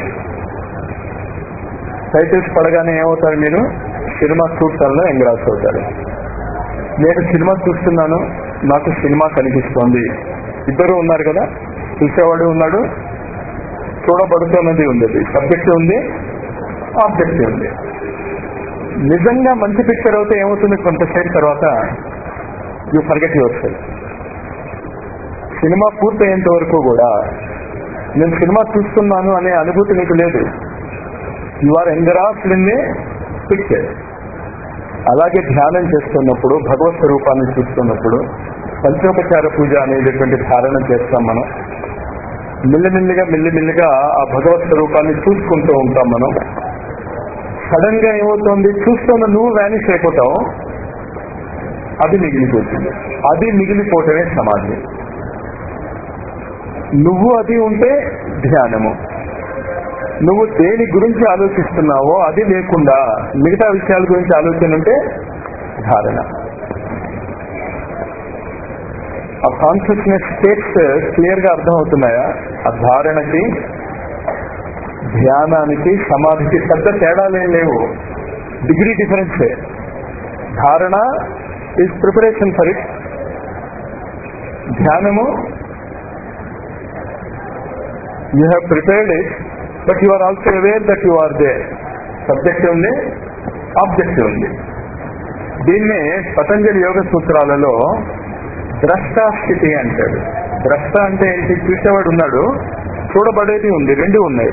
టైటిల్స్ పడగానే ఏమవుతారు మీరు సినిమా చూడటంలో ఎంగ్రాస్ అవుతారు నేను సినిమా చూస్తున్నాను నాకు సినిమా కనిపిస్తోంది ఇద్దరు ఉన్నారు కదా చూసేవాడు ఉన్నాడు చూడబడుతున్నది ఉంది సబ్జెక్ట్ ఉంది ఆబ్జెక్ట్ ఉంది నిజంగా మంచి పిక్చర్ అయితే ఏమవుతుంది కొంతసేపు తర్వాత యూ ఫర్గెట్ యువర్ సెల్ఫ్ సినిమా పూర్తయ్యేంత వరకు కూడా నేను సినిమా చూస్తున్నాను అనే అనుభూతి నీకు లేదు you are engrossed in a picture అలాగే ధ్యానం చేస్తున్నప్పుడు భగవత్ స్వరూపాన్ని చూస్తున్నప్పుడు పంచోపచార పూజ అనేటటువంటి ధారణ చేస్తాం మనం మెల్లిమెల్లిగా మెల్లిమెల్లిగా ఆ భగవత్ స్వరూపాన్ని చూసుకుంటూ ఉంటాం మనం సడన్ గా ఏమవుతుంది చూస్తున్న నువ్వు వ్యానిష్ అయిపోతావు అది మిగిలిపోతుంది అది మిగిలిపోవటమే సమాధి నువ్వు అది ఉంటే ధ్యానము నువ్వు దేని గురించి ఆలోచిస్తున్నావో అది లేకుండా మిగతా విషయాల గురించి ఆలోచన ఉంటే ధారణ ఆ కాన్షియస్నెస్ స్టేట్స్ క్లియర్ గా అర్థమవుతున్నాయా ఆ ధారణకి ధ్యానానికి సమాధికి పెద్ద తేడాలేం లేవు డిగ్రీ డిఫరెన్సే dharana is preparation for it ధ్యానము you have prepared it but you are also aware that you are the subject ఉంది ఆబ్జెక్ట్ ఉంది దీన్నే పతంజలి యోగ సూత్రాలలో ద్రష్టాస్థితి అంటాడు ద్రష్ట అంటే ఏంటి చూసేవాడు ఉన్నాడు చూడబడేది ఉంది రెండు ఉన్నాయి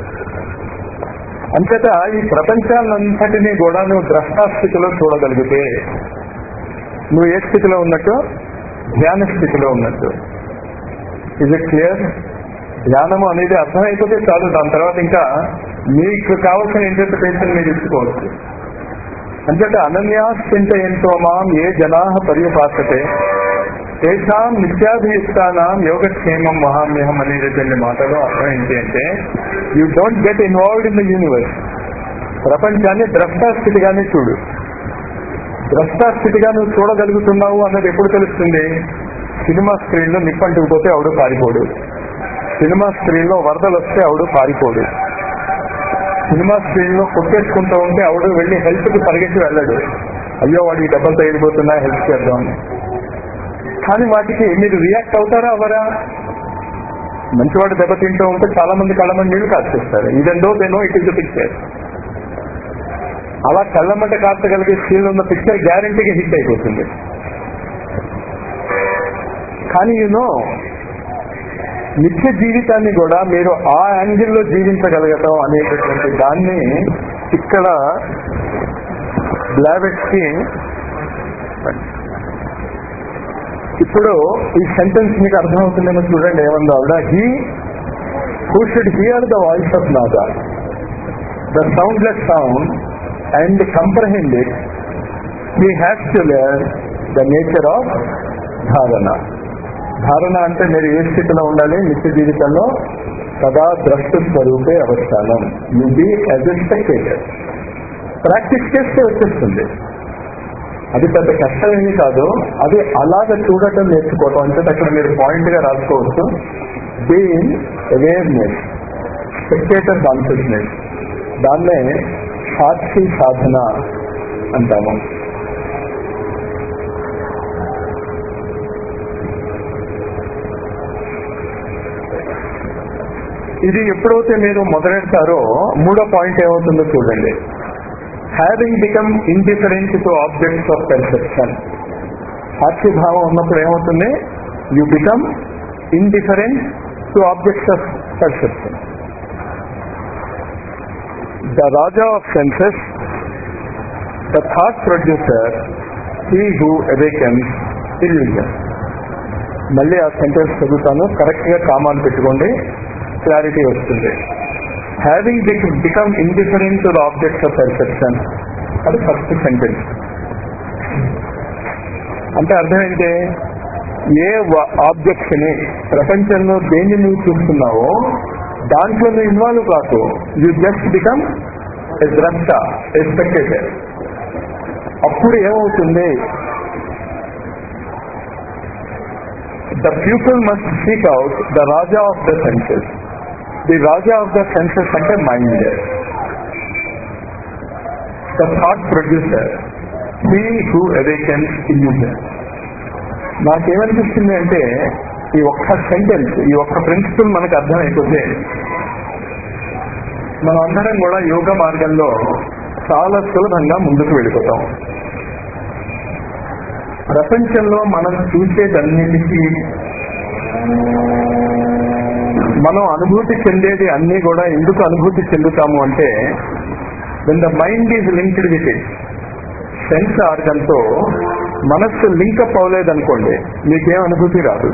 అంతటా ఈ ప్రపంచాన్నంతటినీ కూడా నువ్వు ద్రష్టాస్థితిలో చూడగలిగితే నువ్వు ఏ స్థితిలో ఉన్నట్టు ధ్యాన స్థితిలో ఉన్నట్టు ఇజ్ ఇట్ క్లియర్ ధ్యానము అనేది అర్థమైపోతే చాలు దాని తర్వాత ఇంకా మీకు కావలసిన ఇంటర్ప్రిటేషన్ మీరు ఇచ్చుకోవచ్చు అంతటా అనన్యాశ్చింత ఎంతో మాం ఏ జనా పర్యపాసతే తేషాం నిత్యాభియుక్తానం యోగక్షేమం మహామ్యహం అనేటటువంటి మాటలో అర్థం ఏంటి అంటే you don't get involved in the universe ప్రపంచాన్ని ద్రష్టాస్థితిగానే చూడు ద్రష్టాస్థితిగా నువ్వు చూడగలుగుతున్నావు అన్నది ఎప్పుడు తెలుస్తుంది సినిమా స్క్రీన్ లో నిప్పంటుకుపోతే ఎవడు పారిపోడు సినిమా స్క్రీన్ లో వరదలు వస్తే ఎవడు పారిపోడు సినిమా స్క్రీన్ లో కొట్టేసుకుంటూ ఉంటే ఎవడు వెళ్ళి హెల్త్ కి పరిగెత్తి వెళ్ళడు అయ్యో వాడికి దెబ్బలు తగిలిపోతున్నా హెల్ప్ చేద్దాం కానీ వాటికి మీరు రియాక్ట్ అవుతారా అవరా మంచివాడు దెబ్బతింటూ ఉంటే చాలా మంది కళ్ళమంది నీళ్లు కాచేస్తారు ఇదండో దేనో ఇట్ ఇస్ పిక్చర్ అలా కళ్ళమంట కార్చగలిగే స్కీల్ ఉన్న పిక్చర్ గ్యారంటీగా హిట్ అయిపోతుంది కానీ యూనో నిత్య జీవితాన్ని కూడా మీరు ఆ యాంగిల్లో జీవించగలగటం అనేటటువంటి దాన్ని ఇక్కడ బ్లాబెట్స్ కి ఇప్పుడు ఈ సెంటెన్స్ మీకు అర్థమవుతుందేమో చూడండి ఏమన్నా ఆవిడ he who should hear the voice of nada the soundless sound and comprehend it he has to learn the nature of dharana ధారణ అంటే మీరు ఏ స్థితిలో ఉండాలి నిత్య జీవితంలో సదా ద్రష్టు స్వరూపే అవస్థానం you be as a spectator practice చేస్తే వచ్చేస్తుంది అది పెద్ద కష్టమేమి కాదు అది అలాగ చూడటం నేర్చుకోవటం అంటే అక్కడ మీరు పాయింట్ గా రాసుకోవచ్చు బీయింగ్ అవేర్నెస్ స్పెక్టేటర్ కాన్షియస్నెస్ దాన్నే సాక్షి సాధన అంటాము ఇది ఎప్పుడైతే మీరు మొదలెడతారో మూడో పాయింట్ ఏమవుతుందో చూడండి having become indifferent to objects of perception సాక్షిభావం ఉన్నప్పుడు ఏమవుతుంది you become indifferent to objects of perception the raja of senses the thought producer he who awakens illusion మళ్ళీ ఆ సెంటెన్స్ చదువుతాను కరెక్ట్ గా కామాలు పెట్టుకోండి క్లారిటీ వస్తుంది having become indifferent to the objects of perception అది ఫస్ట్ సెంటెన్స్ అంటే అర్థం ఏంటి ఏ ఆబ్జెక్ట్స్ ని ప్రపంచంలో దేన్ని నువ్వు చూస్తున్నావో దాంట్లో నువ్వు ఇన్వాల్వ్ కాకు యు జస్ట్ బికమ్ ఎ ద్రష్ట ఎ స్పెక్టేటర్ అప్పుడు ఏమవుతుంది the people must seek out the raja of the senses the raja of the senses అంటే mind the thought producer he who awakens illusion నాకేమనిపిస్తుంది అంటే ఈ ఒక్క సెంటెన్స్ ఈ ఒక్క ప్రిన్సిపల్ మనకు అర్థమైపోతే మనం అందరం కూడా యోగ మార్గంలో చాలా సులభంగా ముందుకు వెళ్ళిపోతాం ప్రపంచంలో మనం చూసేదన్నిటికీ మనం అనుభూతి చెందేది అన్ని కూడా ఎందుకు అనుభూతి చెందుతాము అంటే when the mind is linked with it sense ఆర్గన్తో మనస్సు లింకప్ అవ్వలేదనుకోండి మీకేం అనుభూతి రాదు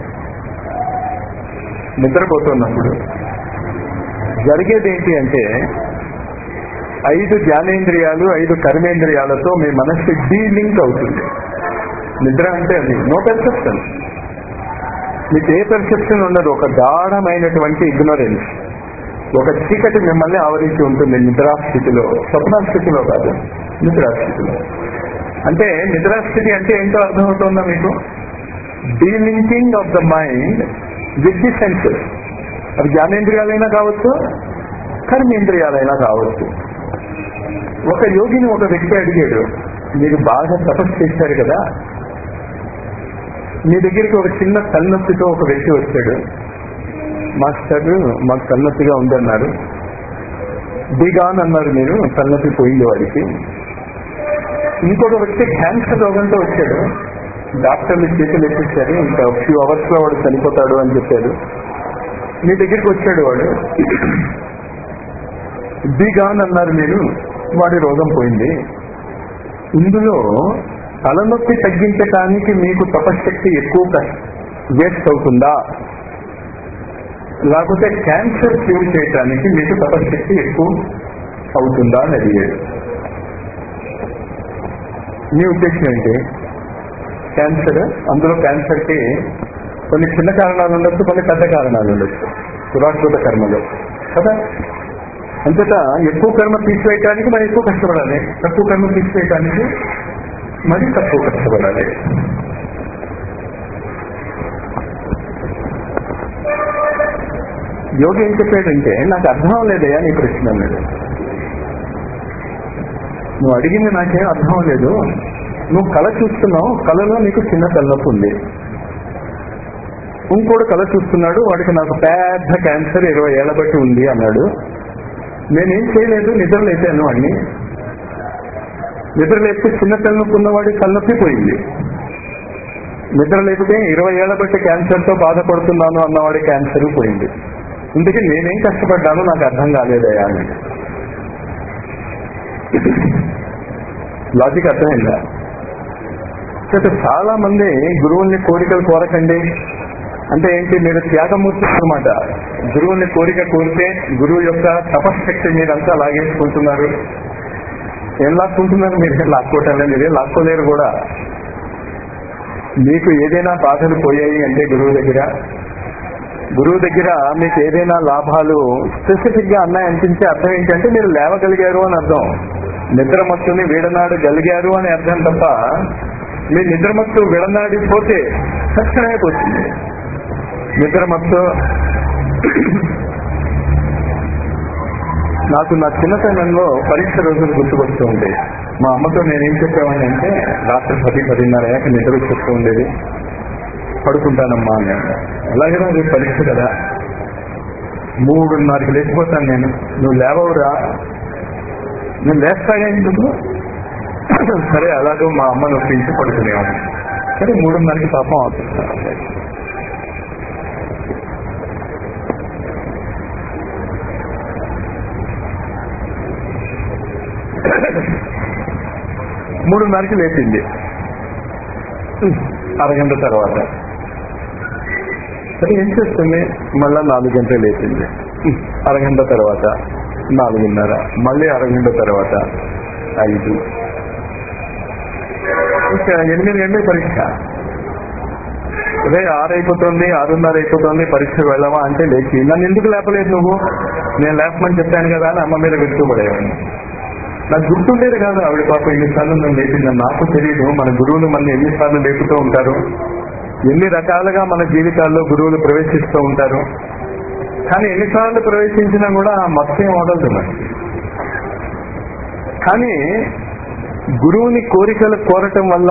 నిద్రపోతున్నప్పుడు జరిగేది ఏంటి అంటే ఐదు జ్ఞానేంద్రియాలు ఐదు కర్మేంద్రియాలతో మీ మనస్సు డీలింక్ అవుతుంది నిద్ర అంటే అది నో పెర్సెప్షన్ మీకు ఏ పెర్సెప్షన్ ఉండదు ఒక గాఢమైనటువంటి ఇగ్నోరెన్స్ ఒక చీకటి మిమ్మల్ని ఆవరించి ఉంటుంది నిద్రాస్థితిలో స్వప్నస్థితిలో కాదు నిద్రాస్థితిలో అంటే నిద్రాస్థితి అంటే ఏంటో అర్థమవుతుందా మీకు delinking of the mind with the senses అది జ్ఞానేంద్రియాలైనా కావచ్చు కర్మేంద్రియాలైనా కావచ్చు ఒక యోగిని ఒక వ్యక్తి అడిగాడు మీరు బాగా తపస్సు చేశారు కదా మీ దగ్గరికి ఒక చిన్న తలనొప్పితో ఒక వ్యక్తి వచ్చాడు మాస్టర్ మాకు తలనొప్పిగా ఉందన్నారు దిగాన్ అన్నారు మీరు తలనొప్పి పోయింది వాడికి ఇంకొక వ్యక్తి క్యాన్సర్ రోగంతో వచ్చాడు డాక్టర్లు చేతులు ఎత్తిచ్చారు ఇంకా ఫ్యూ అవర్స్ లో వాడు చనిపోతాడు అని చెప్పారు మీ దగ్గరికి వచ్చాడు వాడు దిగాన్ అన్నారు మీరు వాడి రోగం పోయింది ఇందులో తలనొప్పి తగ్గించడానికి మీకు తపశక్తి ఎక్కువ వేస్ట్ అవుతుందా లేకపోతే క్యాన్సర్ క్యూర్ చేయడానికి మీకు తపశక్తి ఎక్కువ అవుతుందా అని అడిగాడు మీ ఉద్దేశం ఏంటి క్యాన్సర్ అందులో క్యాన్సర్ కి కొన్ని చిన్న కారణాలు ఉండొచ్చు కొన్ని పెద్ద కారణాలు ఉండొచ్చు పురాకృత కర్మలో కదా అంతటా ఎక్కువ కర్మ తీసివేయడానికి మరి ఎక్కువ కష్టపడాలి తక్కువ కర్మ తీసివేయడానికి మరి తక్కువ కష్టపడాలి యోగి ఏం చెప్పాడంటే నాకు అర్థం లేదయ్యా నీ ప్రశ్న అన్నాడు నువ్వు అడిగింది నాకేం అర్థం లేదు నువ్వు కళ చూస్తున్నావు కళలో నీకు చిన్న తలనొప్పి ఉంది ఇంకోడు కళ చూస్తున్నాడు వాడికి నాకు పెద్ద క్యాన్సర్ ఇరవై ఏళ్ల బట్టి ఉంది అన్నాడు నేనేం చేయలేదు నిద్ర లేపాను వాడిని నిద్ర లేపితే చిన్న తలనొప్పి ఉన్నవాడికి తలనొప్పి పోయింది నిద్ర లేపితే ఇరవై ఏళ్ల బట్టి క్యాన్సర్తో బాధపడుతున్నాను అన్నవాడి క్యాన్సర్ పోయింది ఇందుకే నేనేం కష్టపడ్డానో నాకు అర్థం కాలేదయా అని లాజిక్ అర్థమైందా అయితే చాలా మంది గురువుల్ని కోరికలు కోరకండి అంటే ఏంటి మీరు త్యాగమూర్తి అనమాట గురువుని కోరిక కోరితే గురువు యొక్క తపశక్తి మీరంతా లాగేసుకుంటున్నారు ఏం లాక్కుంటున్నారు మీరే లాక్కోవటం మీరే లాక్కోలేరు కూడా మీకు ఏదైనా బాధలు పోయాయి అంటే గురువు దగ్గర గురువు దగ్గర మీకు ఏదైనా లాభాలు స్పెసిఫిక్ గా అన్నాయి అనిపించే అర్థం ఏంటంటే మీరు లేవగలిగారు అని అర్థం నిద్రమత్తుని వీడనాడు గలిగారు అని అర్థం తప్ప మీ నిద్రమత్తు విడనాడిపోతే తక్షణమే పోతుంది నిద్రమత్తు నాకు నా చిన్నతనంలో పరీక్ష రోజులు గుర్తుకొస్తూ ఉండేది మా అమ్మతో నేనేం చెప్పేవాడిని అంటే రాత్రి పది పదిన్నర అయ్యాక నిద్ర వచ్చేస్తూ ఉండేది పడుకుంటానమ్మా అని అలాగే రేపు పరీక్ష కదా మూడున్నరకి లేచిపోతాను నేను నువ్వు లేవవురా నేను లేస్తాగా ఎందుకు సరే అలాగో మా అమ్మ నొప్పించి పడుకునేవాడిని సరే మూడున్నరకి పాపం అవుతుంది మూడున్నరకి లేపింది అరగంట తర్వాత సరే ఏం చేస్తుంది మళ్ళా నాలుగు గంటలు లేపింది అరగంట తర్వాత నాలుగున్నర మళ్ళీ అరగంట తర్వాత ఐదు ఇంకా ఎనిమిది గంటల పరీక్ష అదే ఆరు అయిపోతుంది ఆరున్నర అయిపోతుంది పరీక్షకు వెళ్ళవా అంటే లేచి నన్ను ఎందుకు లేపలేదు నువ్వు నేను లేపమని చెప్పాను కదా అని అమ్మ మీద విడుతూ పడేవాడిని నాకు గుర్తుండేది కాదు ఆవిడ పాప ఎన్నిసార్లు నన్ను లేపిందని నాకు తెలియదు మన గురువులు మన ఎన్నిసార్లు లేపుతూ ఉంటారు ఎన్ని రకాలుగా మన జీవితాల్లో గురువులు ప్రవేశిస్తూ ఉంటారు కానీ ఎన్నిసార్లు ప్రవేశించినా కూడా ఆ మొత్తం వదలదు మనకి కానీ గురువుని కోరికలు కోరటం వల్ల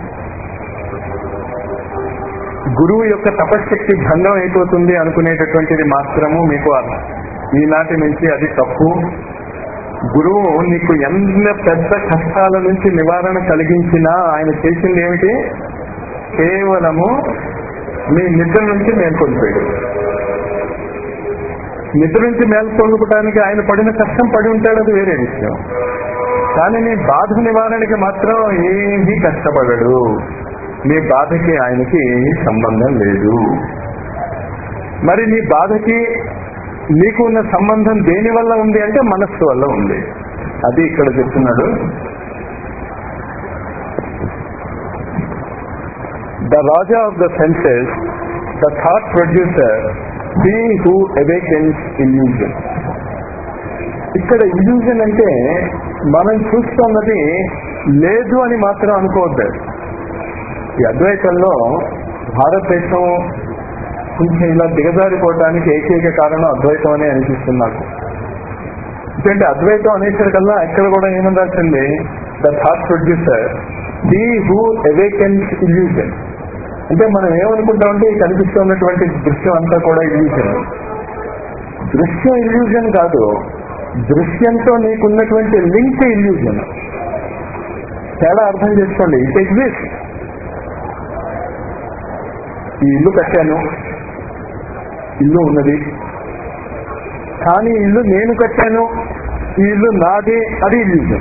గురువు యొక్క తపశక్తి భంగం అయిపోతుంది అనుకునేటటువంటిది మాత్రము మీకు అర్థం. ఈనాటి నుంచి అది తప్పు గురువు నీకు ఎంత పెద్ద కష్టాల నుంచి నివారణ కలిగించినా ఆయన చేసింది ఏమిటి కేవలము నీ నిద్ర నుంచి మేల్కొల్పాడు నిద్ర నుంచి మేల్కొల్పడానికి ఆయన పడిన కష్టం పడి ఉంటాడు అది వేరే విషయం కానీ నీ బాధ నివారణకి మాత్రం ఏమీ కష్టపడడు నీ బాధకి ఆయనకి ఏమీ సంబంధం లేదు మరి నీ బాధకి నీకు ఉన్న సంబంధం దేని వల్ల ఉంది అంటే మనస్సు వల్ల ఉంది అది ఇక్కడ చెప్తున్నాడు the raja of the senses the thought producer he who awakens illusion ఇక్కడ ఇల్యూజన్ అంటే మనం చూస్తున్నది లేదు అని మాత్రం అనుకోవద్దు ఈ అద్వైతంలో భారతదేశం కొంచెం ఇలా దిగజారిపోవడానికి ఏకైక కారణం అద్వైతం అని అనిపిస్తుంది నాకు ఎందుకంటే అద్వైతం అనేసరికల్లా ఎక్కడ కూడా ఏమని రాసింది the thought producer he who awakens illusion అంటే మనం ఏమనుకుంటామంటే ఈ కనిపిస్తున్నటువంటి దృశ్యం అంతా కూడా ఇల్యూజన్ దృశ్యం ఇల్యూజన్ కాదు దృశ్యంతో నీకున్నటువంటి లింక్ ఇల్యూజన్ తేడా అర్థం చేసుకోండి ఇట్ ఎగ్జిస్ట్ ఈ ఇల్లు కట్టాను ఇల్లు ఉన్నది కానీ ఈ ఇల్లు నేను కట్టాను ఈ ఇల్లు నాది అది ఇల్యూజన్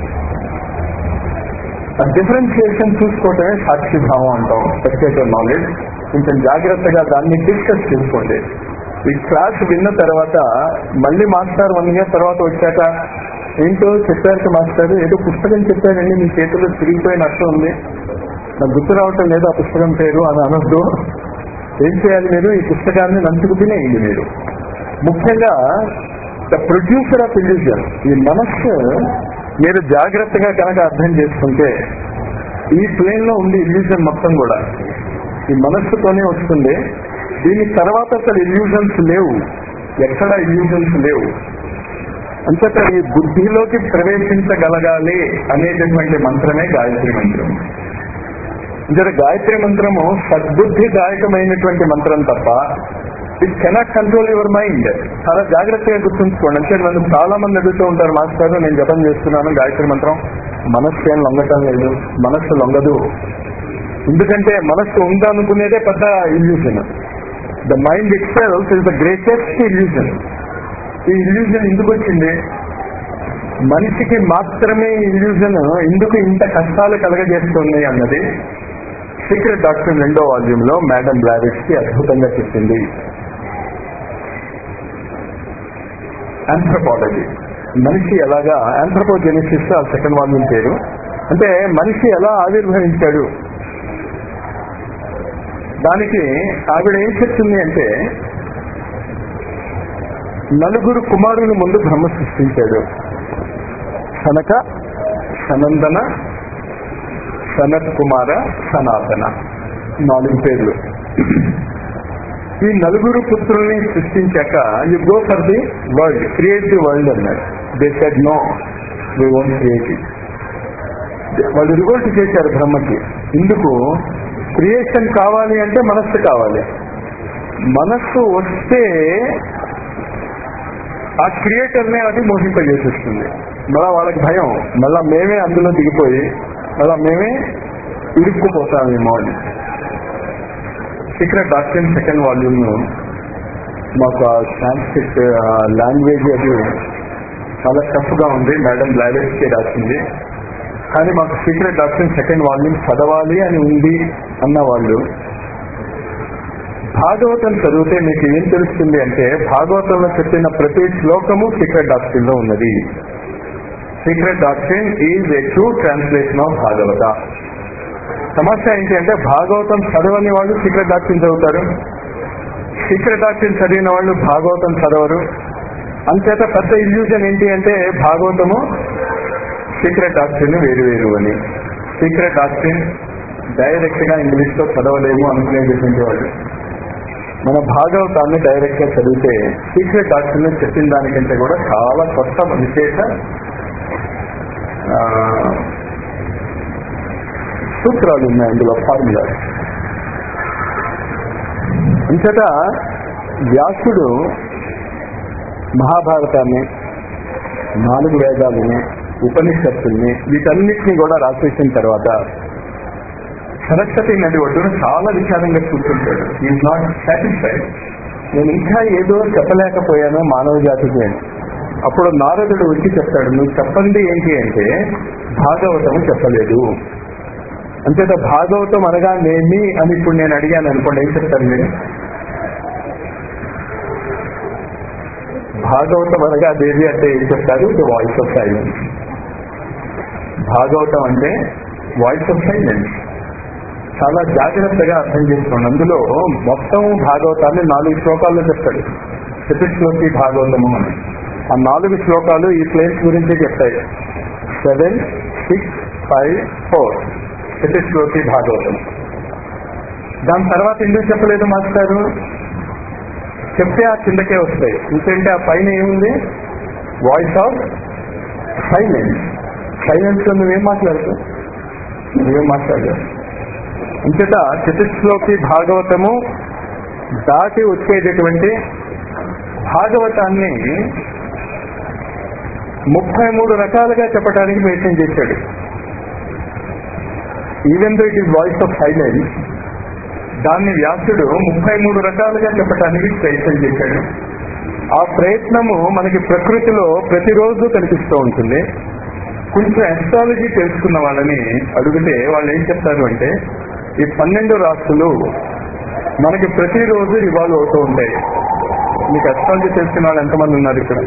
డిఫరెన్షియేషన్ చూసుకోవటమే సాక్షి భావం అంటాం స్పెక్టేటర్ నాలెడ్జ్ కొంచెం జాగ్రత్తగా దాన్ని డిస్కస్ చేసుకోండి ఈ క్లాస్ విన్న తర్వాత మళ్ళీ మాస్టర్ వన్ ఇయర్ తర్వాత వచ్చాక ఏంటో చెప్పారు మాస్టర్ ఏదో పుస్తకం చెప్పారండి మీ చేతిలో తిరిగిపోయినట్టు ఉంది నాకు గుర్తు రావటం లేదు ఆ పుస్తకం పేరు అని అనొద్దు ఏం చేయాలి మీరు ఈ పుస్తకాన్ని నంచుకు తినేయండి మీరు ముఖ్యంగా ద ప్రొడ్యూసర్ ఆఫ్ ఇల్యూజన్ ఈ మనస్సు మీరు జాగ్రత్తగా కనుక అర్థం చేసుకుంటే ఈ ప్లేన్ లో ఉంది ఇల్యూజన్ మొత్తం కూడా ఈ మనస్సుతోనే వస్తుంది దీని తర్వాత అసలు ఇల్యూజన్స్ లేవు ఎక్కడ ఇల్యూజన్స్ లేవు అంతటా ఈ బుద్ధిలోకి ప్రవేశించగలగాలి అనేటటువంటి మంత్రమే గాయత్రి మంత్రం ఇంతటి గాయత్రి మంత్రము సద్బుద్ధిదాయకమైనటువంటి మంత్రం తప్ప it cannot control your mind చాలా జాగ్రత్తగా గుర్తుంచుకోండి అంటే నన్ను చాలా మంది అడుగుతూ ఉంటారు మాస్టర్ నేను జపం చేస్తున్నాను గాయత్రి మంత్రం మనస్సు ఏం లొంగటం లేదు మనస్సు లొంగదు ఎందుకంటే మనస్సు ఉందనుకునేదే పెద్ద illusion the mind itself is the greatest illusion ఈ ఇల్యూజన్ ఎందుకు వచ్చింది మనిషికి మాత్రమే ఇల్యూజన్ ఎందుకు ఇంత కష్టాలు కలగజేస్తుంది అన్నది సీక్రెట్ డాక్టర్ రెండో వాల్యూమ్ లో మేడం బ్లారిస్ కి అద్భుతంగా చెప్పింది ఆంథ్రపాలజీ మనిషి ఎలాగా ఆంథ్రపోజెనిసిస్ ఆ సెకండ్ వాల్యూమ్ పేరు అంటే మనిషి ఎలా ఆవిర్భవించాడు దానికి ఆవిడ ఏం చెప్తుంది అంటే నలుగురు కుమారుల ముందు బ్రహ్మ సృష్టించాడు సనక సనందన సనత్ కుమార సనాతన నాలుగు పేర్లు ఈ నలుగురు పుత్రుల్ని సృష్టించాక you go for the world create the world అన్నాడు they said no we won't create it వాళ్ళు రివోల్ట్ చేశారు బ్రహ్మకి ఎందుకు క్రియేషన్ కావాలి అంటే మనస్సు కావాలి మనస్సు వస్తే ఆ క్రియేటర్నే అది మోహింపజేసేస్తుంది మళ్ళా వాళ్ళకి భయం మళ్ళా మేమే అందులో దిగిపోయి మళ్ళా మేమే ఇరుక్కుపోతామేమో అని సీక్రెట్ డాక్టర్ సెకండ్ వాల్యూమ్ మాకు ఆ సాంస్క్రిట్ లాంగ్వేజ్ అది చాలా టఫ్ గా ఉంది మేడం కి రాసింది కానీ మాకు సీక్రెట్ డాక్టర్ సెకండ్ వాల్యూమ్ చదవాలి అని ఉంది అన్న వాళ్ళు భాగవతం చదివితే మీకు ఏం తెలుస్తుంది అంటే భాగవతంలో చెప్పిన ప్రతి శ్లోకము సీక్రెట్ డాక్టరీన్ లో ఉన్నది secret doctrine is a true translation of Bhagavata సమస్య ఏంటి అంటే భాగవతం చదవని వాళ్ళు సీక్రెట్ డాక్టరీన్ చదువుతారు సీక్రెట్ డాక్టరీన్ చదివిన వాళ్ళు భాగవతం చదవరు అంచేత పెద్ద ఇల్యూజన్ ఏంటి అంటే భాగవతము సీక్రెట్ డాక్టరీన్ వేరు వేరు అని సీక్రెట్ డాక్టరీన్ డైరెక్ట్ గా ఇంగ్లీష్ లో చదవలేము అనుకునేటటువంటి వాళ్ళు మన భాగవతాన్ని డైరెక్ట్ గా చదివితే సీక్రెట్ డాక్టరీన్ చెప్పిన దానికంటే కూడా చాలా కొత్త విశేష ఆ, సూత్రాలు ఉన్నాయి అందులో ఫార్ములా అంతట వ్యాసుడు మహాభారతాన్ని నాలుగు వేదాలని ఉపనిషత్తుల్ని వీటన్నిటిని కూడా రాసేసిన తర్వాత సరస్వతి నది ఒడ్డున చాలా విచారంగా కూర్చుంటాడు ఈజ్ నాట్ సాటిస్ఫైడ్ నేను ఇంకా ఏదో చెప్పలేకపోయాను మానవ జాతికి అని అప్పుడు నారదుడు వచ్చి చెప్తాడు నువ్వు చెప్పండి ఏంటి అంటే భాగవతము చెప్పలేదు అంతేత భాగవతం అనగా నేమి అని ఇప్పుడు నేను అడిగాను అనుకోండి ఏం చెప్తాను మీరు భాగవతం అనగా దేవి అంటే ఏం చెప్తారు the voice of silence Bhagavatam అంటే వాయిస్ ఆఫ్ సైలెన్స్ చాలా జాగ్రత్తగా అర్థం చేసుకోండి అందులో మొత్తం భాగవతాన్ని నాలుగు శ్లోకాల్లో చెప్తాడు చతుశ్లోకి భాగవతము అని ఆ నాలుగు శ్లోకాలు ఈ ప్లేస్ గురించి చెప్తాయి seven six five four Chatushloki Bhagavatam దాని తర్వాత ఎందుకు చెప్పలేదు మాస్టారు చెప్తే ఆ కిందకే వస్తాయి ఎందుకంటే ఆ పైన ఏముంది వాయిస్ ఆఫ్ సైలెన్స్ సైలెన్స్ లో నువ్వేం మాట్లాడుతావు నువ్వేం మాట్లాడలేదు అంచేత చతుశ్లోకి భాగవతము దాటి వచ్చేటటువంటి భాగవతాన్ని ముప్పై మూడు రకాలుగా చెప్పడానికి ప్రయత్నం చేశాడు even though it is voice of silence దాన్ని వ్యాసుడు ముప్పై మూడు రకాలుగా చెప్పడానికి ప్రయత్నం చేశాడు ఆ ప్రయత్నము మనకి ప్రకృతిలో ప్రతిరోజు కనిపిస్తూ ఉంటుంది కొంచెం ఎస్ట్రాలజీ తెలుసుకున్న వాళ్ళని అడిగితే వాళ్ళు ఏం చెప్తారు అంటే ఈ పన్నెండు రాష్ట్రాలు మనకి ప్రతిరోజు రివాల్వ్ అవుతూ ఉంటాయి మీకు ఎస్ట్రాలజీ తెలిసిన వాళ్ళు ఎంతమంది ఉన్నారు ఇక్కడ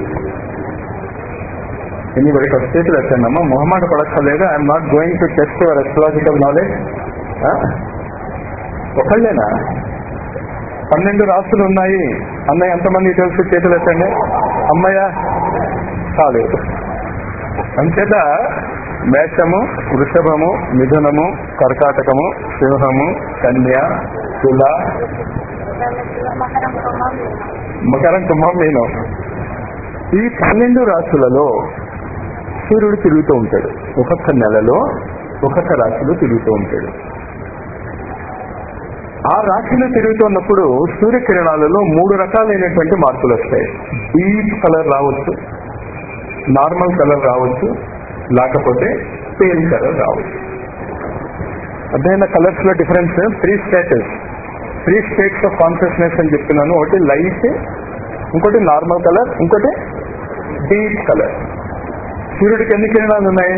ఎన్ని వరకు స్టేట్లు వచ్చానమ్మా మొహమాట పడక్కర్లేదు I'm not going to test your astrological knowledge ఒకళ్ళేనా పన్నెండు రాష్ట్రాలు ఉన్నాయి అన్నయ్య ఎంతమంది తెలుసు చేతులు ఎత్తండి అమ్మయ్య చాలు అంచేత మేషము వృషభము మిథునము కర్కాటకము సింహము కన్య తుల మకరం కుంభం మకరం కుంభం మీనం ఈ పన్నెండు రాశులలో సూర్యుడు తిరుగుతూ ఉంటాడు ఒక్కొక్క నెలలో ఒక్కొక్క రాశిలో తిరుగుతూ ఉంటాడు ఆ రాశిలో తిరుగుతున్నప్పుడు సూర్యకిరణాలలో మూడు రకాలైనటువంటి మార్పులు వస్తాయి డీప్ కలర్ రావచ్చు నార్మల్ కలర్ రావచ్చు లేకపోతే పేల్ కలర్ రావచ్చు అర్థమైన కలర్స్ లో difference three status three states of consciousness అని చెప్తున్నాను ఒకటి లైట్ ఇంకోటి నార్మల్ కలర్ ఇంకోటి డీప్ కలర్ సూర్యుడికి ఎన్ని కిరణాలు ఉన్నాయి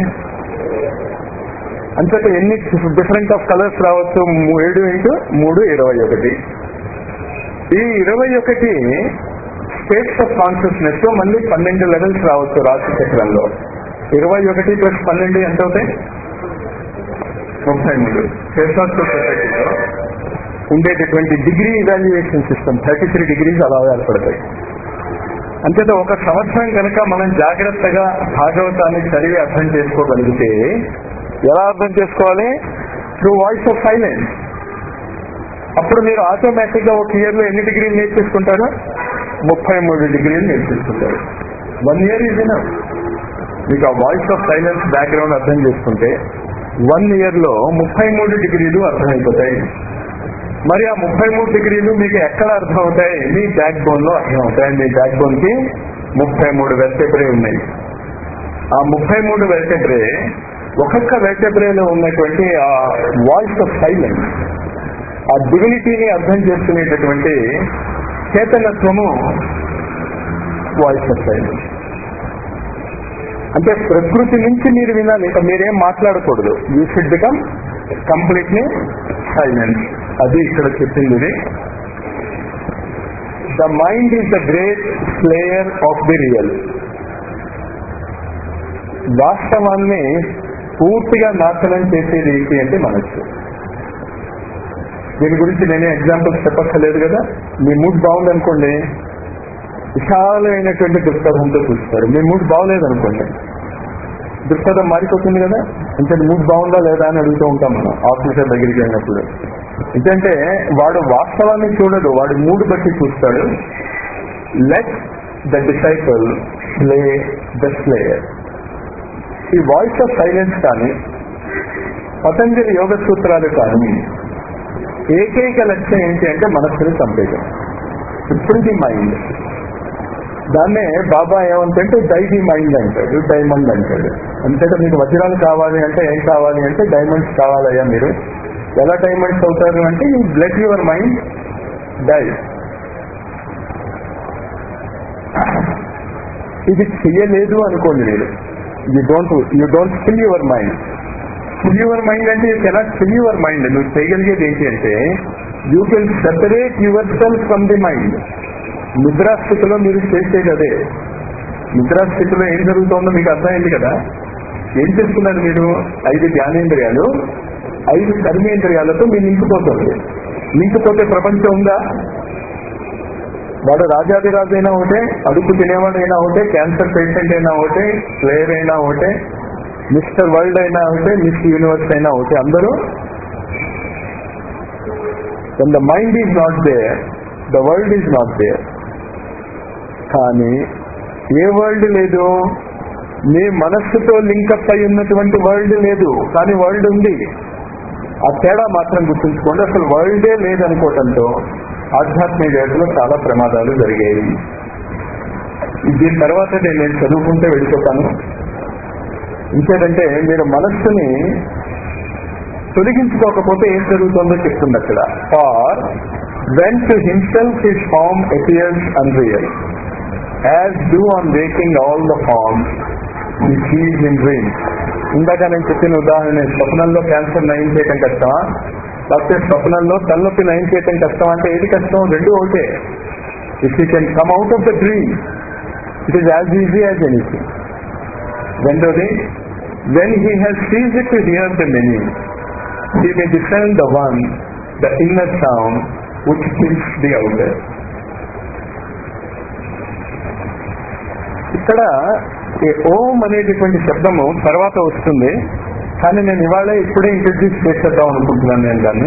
అంతట ఎన్ని డిఫరెంట్ ఆఫ్ కలర్స్ రావచ్చు ఏడు ఇంటూ మూడు ఇరవై ఒకటి ఈ ఇరవై ఒకటి స్టేట్స్ ఆఫ్ కాన్షియస్నెస్ లో మళ్ళీ పన్నెండు లెవెల్స్ రావచ్చు రాశి చక్రంలో ఇరవై ఒకటి ప్లస్ పన్నెండు ఎంత అవుతాయి ముప్పై మూడు ఫేసాస్ట్రో సొసైటీలో ఉండేటటువంటి degree evaluation system thirty three degrees అలా ఏర్పడతాయి అంతేత ఒక సంవత్సరం కనుక మనం జాగ్రత్తగా భాగవతాన్ని చదివి అర్థం చేసుకోగలిగితే ఎలా అర్థం చేసుకోవాలి త్రూ వాయిస్ ఆఫ్ సైలెన్స్ అప్పుడు మీరు ఆటోమేటిక్ గా ఒక ఇయర్ లో ఎన్ని డిగ్రీలు నేర్చేసుకుంటారు ముప్పై మూడు డిగ్రీలు నేర్చేసుకుంటారు వన్ ఇయర్ ఇది మీకు ఆ వాయిస్ ఆఫ్ సైలెన్స్ బ్యాక్గ్రౌండ్ అర్థం చేసుకుంటే వన్ ఇయర్ లో ముప్పై మూడు డిగ్రీలు అర్థమైపోతాయి మరి ఆ ముప్పై మూడు డిగ్రీలు మీకు ఎక్కడ అర్థం అవుతాయి మీ బ్యాక్ బోన్ లో అర్థం అవుతాయి మీ బ్యాక్ బోన్ కి ముప్పై మూడు వెర్టెబ్రే ఉన్నాయి ఆ ముప్పై మూడు వెర్టెబ్రే ఒక్కొక్క వెర్టెబ్రేలో ఉన్నటువంటి ఆ వాయిస్ ఆఫ్ సైలెన్స్ ఆ డివినిటీని అర్థం చేసుకునేటటువంటి చేతనత్వము వాయిస్ ఆఫ్ సైలెన్స్ అంటే ప్రకృతి నుంచి మీరు వినాలి ఇక మీరేం మాట్లాడకూడదు you should become completely silent అది ఇక్కడ చెప్పింది ఇది the mind is the great slayer of the real వాస్తవాన్ని పూర్తిగా నాశనం చేసేది ఏంటి అంటే మనస్సు దీని గురించి నేనే ఎగ్జాంపుల్స్ చెప్పక్కర్లేదు కదా మీ మూడ్ బాగుందనుకోండి విశాలమైనటువంటి దృక్పథంతో చూస్తారు మీ మూడ్ బాగలేదు అనుకోండి దృక్పథం మారిపోతుంది కదా అంటే మూడ్ బాగుందా లేదా అని అడుగుతూ ఉంటాం మనం ఆఫీసర్ దగ్గరికి వెళ్ళినప్పుడు ఎందుకంటే వాడు వాస్తవాన్ని చూడడు వాడు మూడు బట్టి చూస్తాడు let the disciple play the slayer ఈ వాయిస్ ఆఫ్ సైలెన్స్ కానీ పతంజలి యోగ సూత్రాలు కానీ ఏకైక లక్ష్యం ఏంటి అంటే మనస్సుని చంపేయడం ఇప్పుడు ది మైండ్ దాన్నే బాబా ఏమంటే డైలీ మైండ్ అంటాడు డైమండ్ అంటాడు అంతేగా మీకు వజ్రాలు కావాలి అంటే ఏం కావాలి అంటే డైమండ్స్ కావాలయ్యా మీరు ఎలా డైమండ్స్ అవుతారు అంటే you blood your mind die ఇది చెయ్యలేదు అనుకోండి మీరు you don't you don't fill your mind fill your mind అంటే you cannot fill your mind నువ్వు చేయగలిగేది ఏంటి అంటే you can separate yourself from the mind నిద్రాస్థితిలో మీరు చేసేది అదే నిద్రాస్థితిలో ఏం జరుగుతుందో మీకు అర్థమైంది కదా ఏం చేస్తున్నారు మీరు ఐదు జ్ఞానేంద్రియాలు ఐదు కర్మేంద్రియాలతో మీరు నింపుకోతుంది నింపుకోతే ప్రపంచం ఉందా వాడు రాజాదిరాజు అయినా ఒకటే అడుగు తినేవాడైనా ఒకటే క్యాన్సర్ పేషెంట్ అయినా ఒకటే ప్లేయర్ అయినా ఒకటే మిస్టర్ వరల్డ్ అయినా ఒకటే మిస్ యూనివర్స్ అయినా ఒకటే అందరూ the mind is not there the world is not there కానీ ఏ వరల్డ్ లేదు మీ మనస్సుతో లింకప్ అయి ఉన్నటువంటి వరల్డ్ లేదు కానీ వరల్డ్ ఉంది ఆ తేడా మాత్రం గుర్తుంచుకోండి అసలు వరల్డే లేదనుకోవటంతో ఆధ్యాత్మిక జగత్తులో చాలా ప్రమాదాలు జరిగాయి దీని తర్వాత నేను చదువుకుంటే వెళ్ళిపోతాను ఇంకేదంటే మీరు మనస్సుని తొలగించుకోకపోతే ఏం జరుగుతుందో చెప్తుంది అక్కడ for when to himself his form appears unreal as do on waking all the form he sees in dream ఇందాక నేను చెప్పిన ఉదాహరణ స్వప్నంలో క్యాన్సర్ నయం చేయటం కష్టమా లేకపోతే స్వప్నంలో తలనొప్పి నయం చేయటం కష్టం అంటే ఏది కష్టం రెండు ఒకటే if you can come out of the dream it is as easy as anything రెండోది when he has ceased to hear the many he may discern the one, the inner sound, which kills the outer. ఇక్కడ ఈ ఓం అనేటటువంటి శబ్దము తర్వాత వస్తుంది కానీ నేను ఇవాళ ఇప్పుడే ఇంట్రడ్యూస్ చేసేద్దాం అనుకుంటున్నాను నేను దాన్ని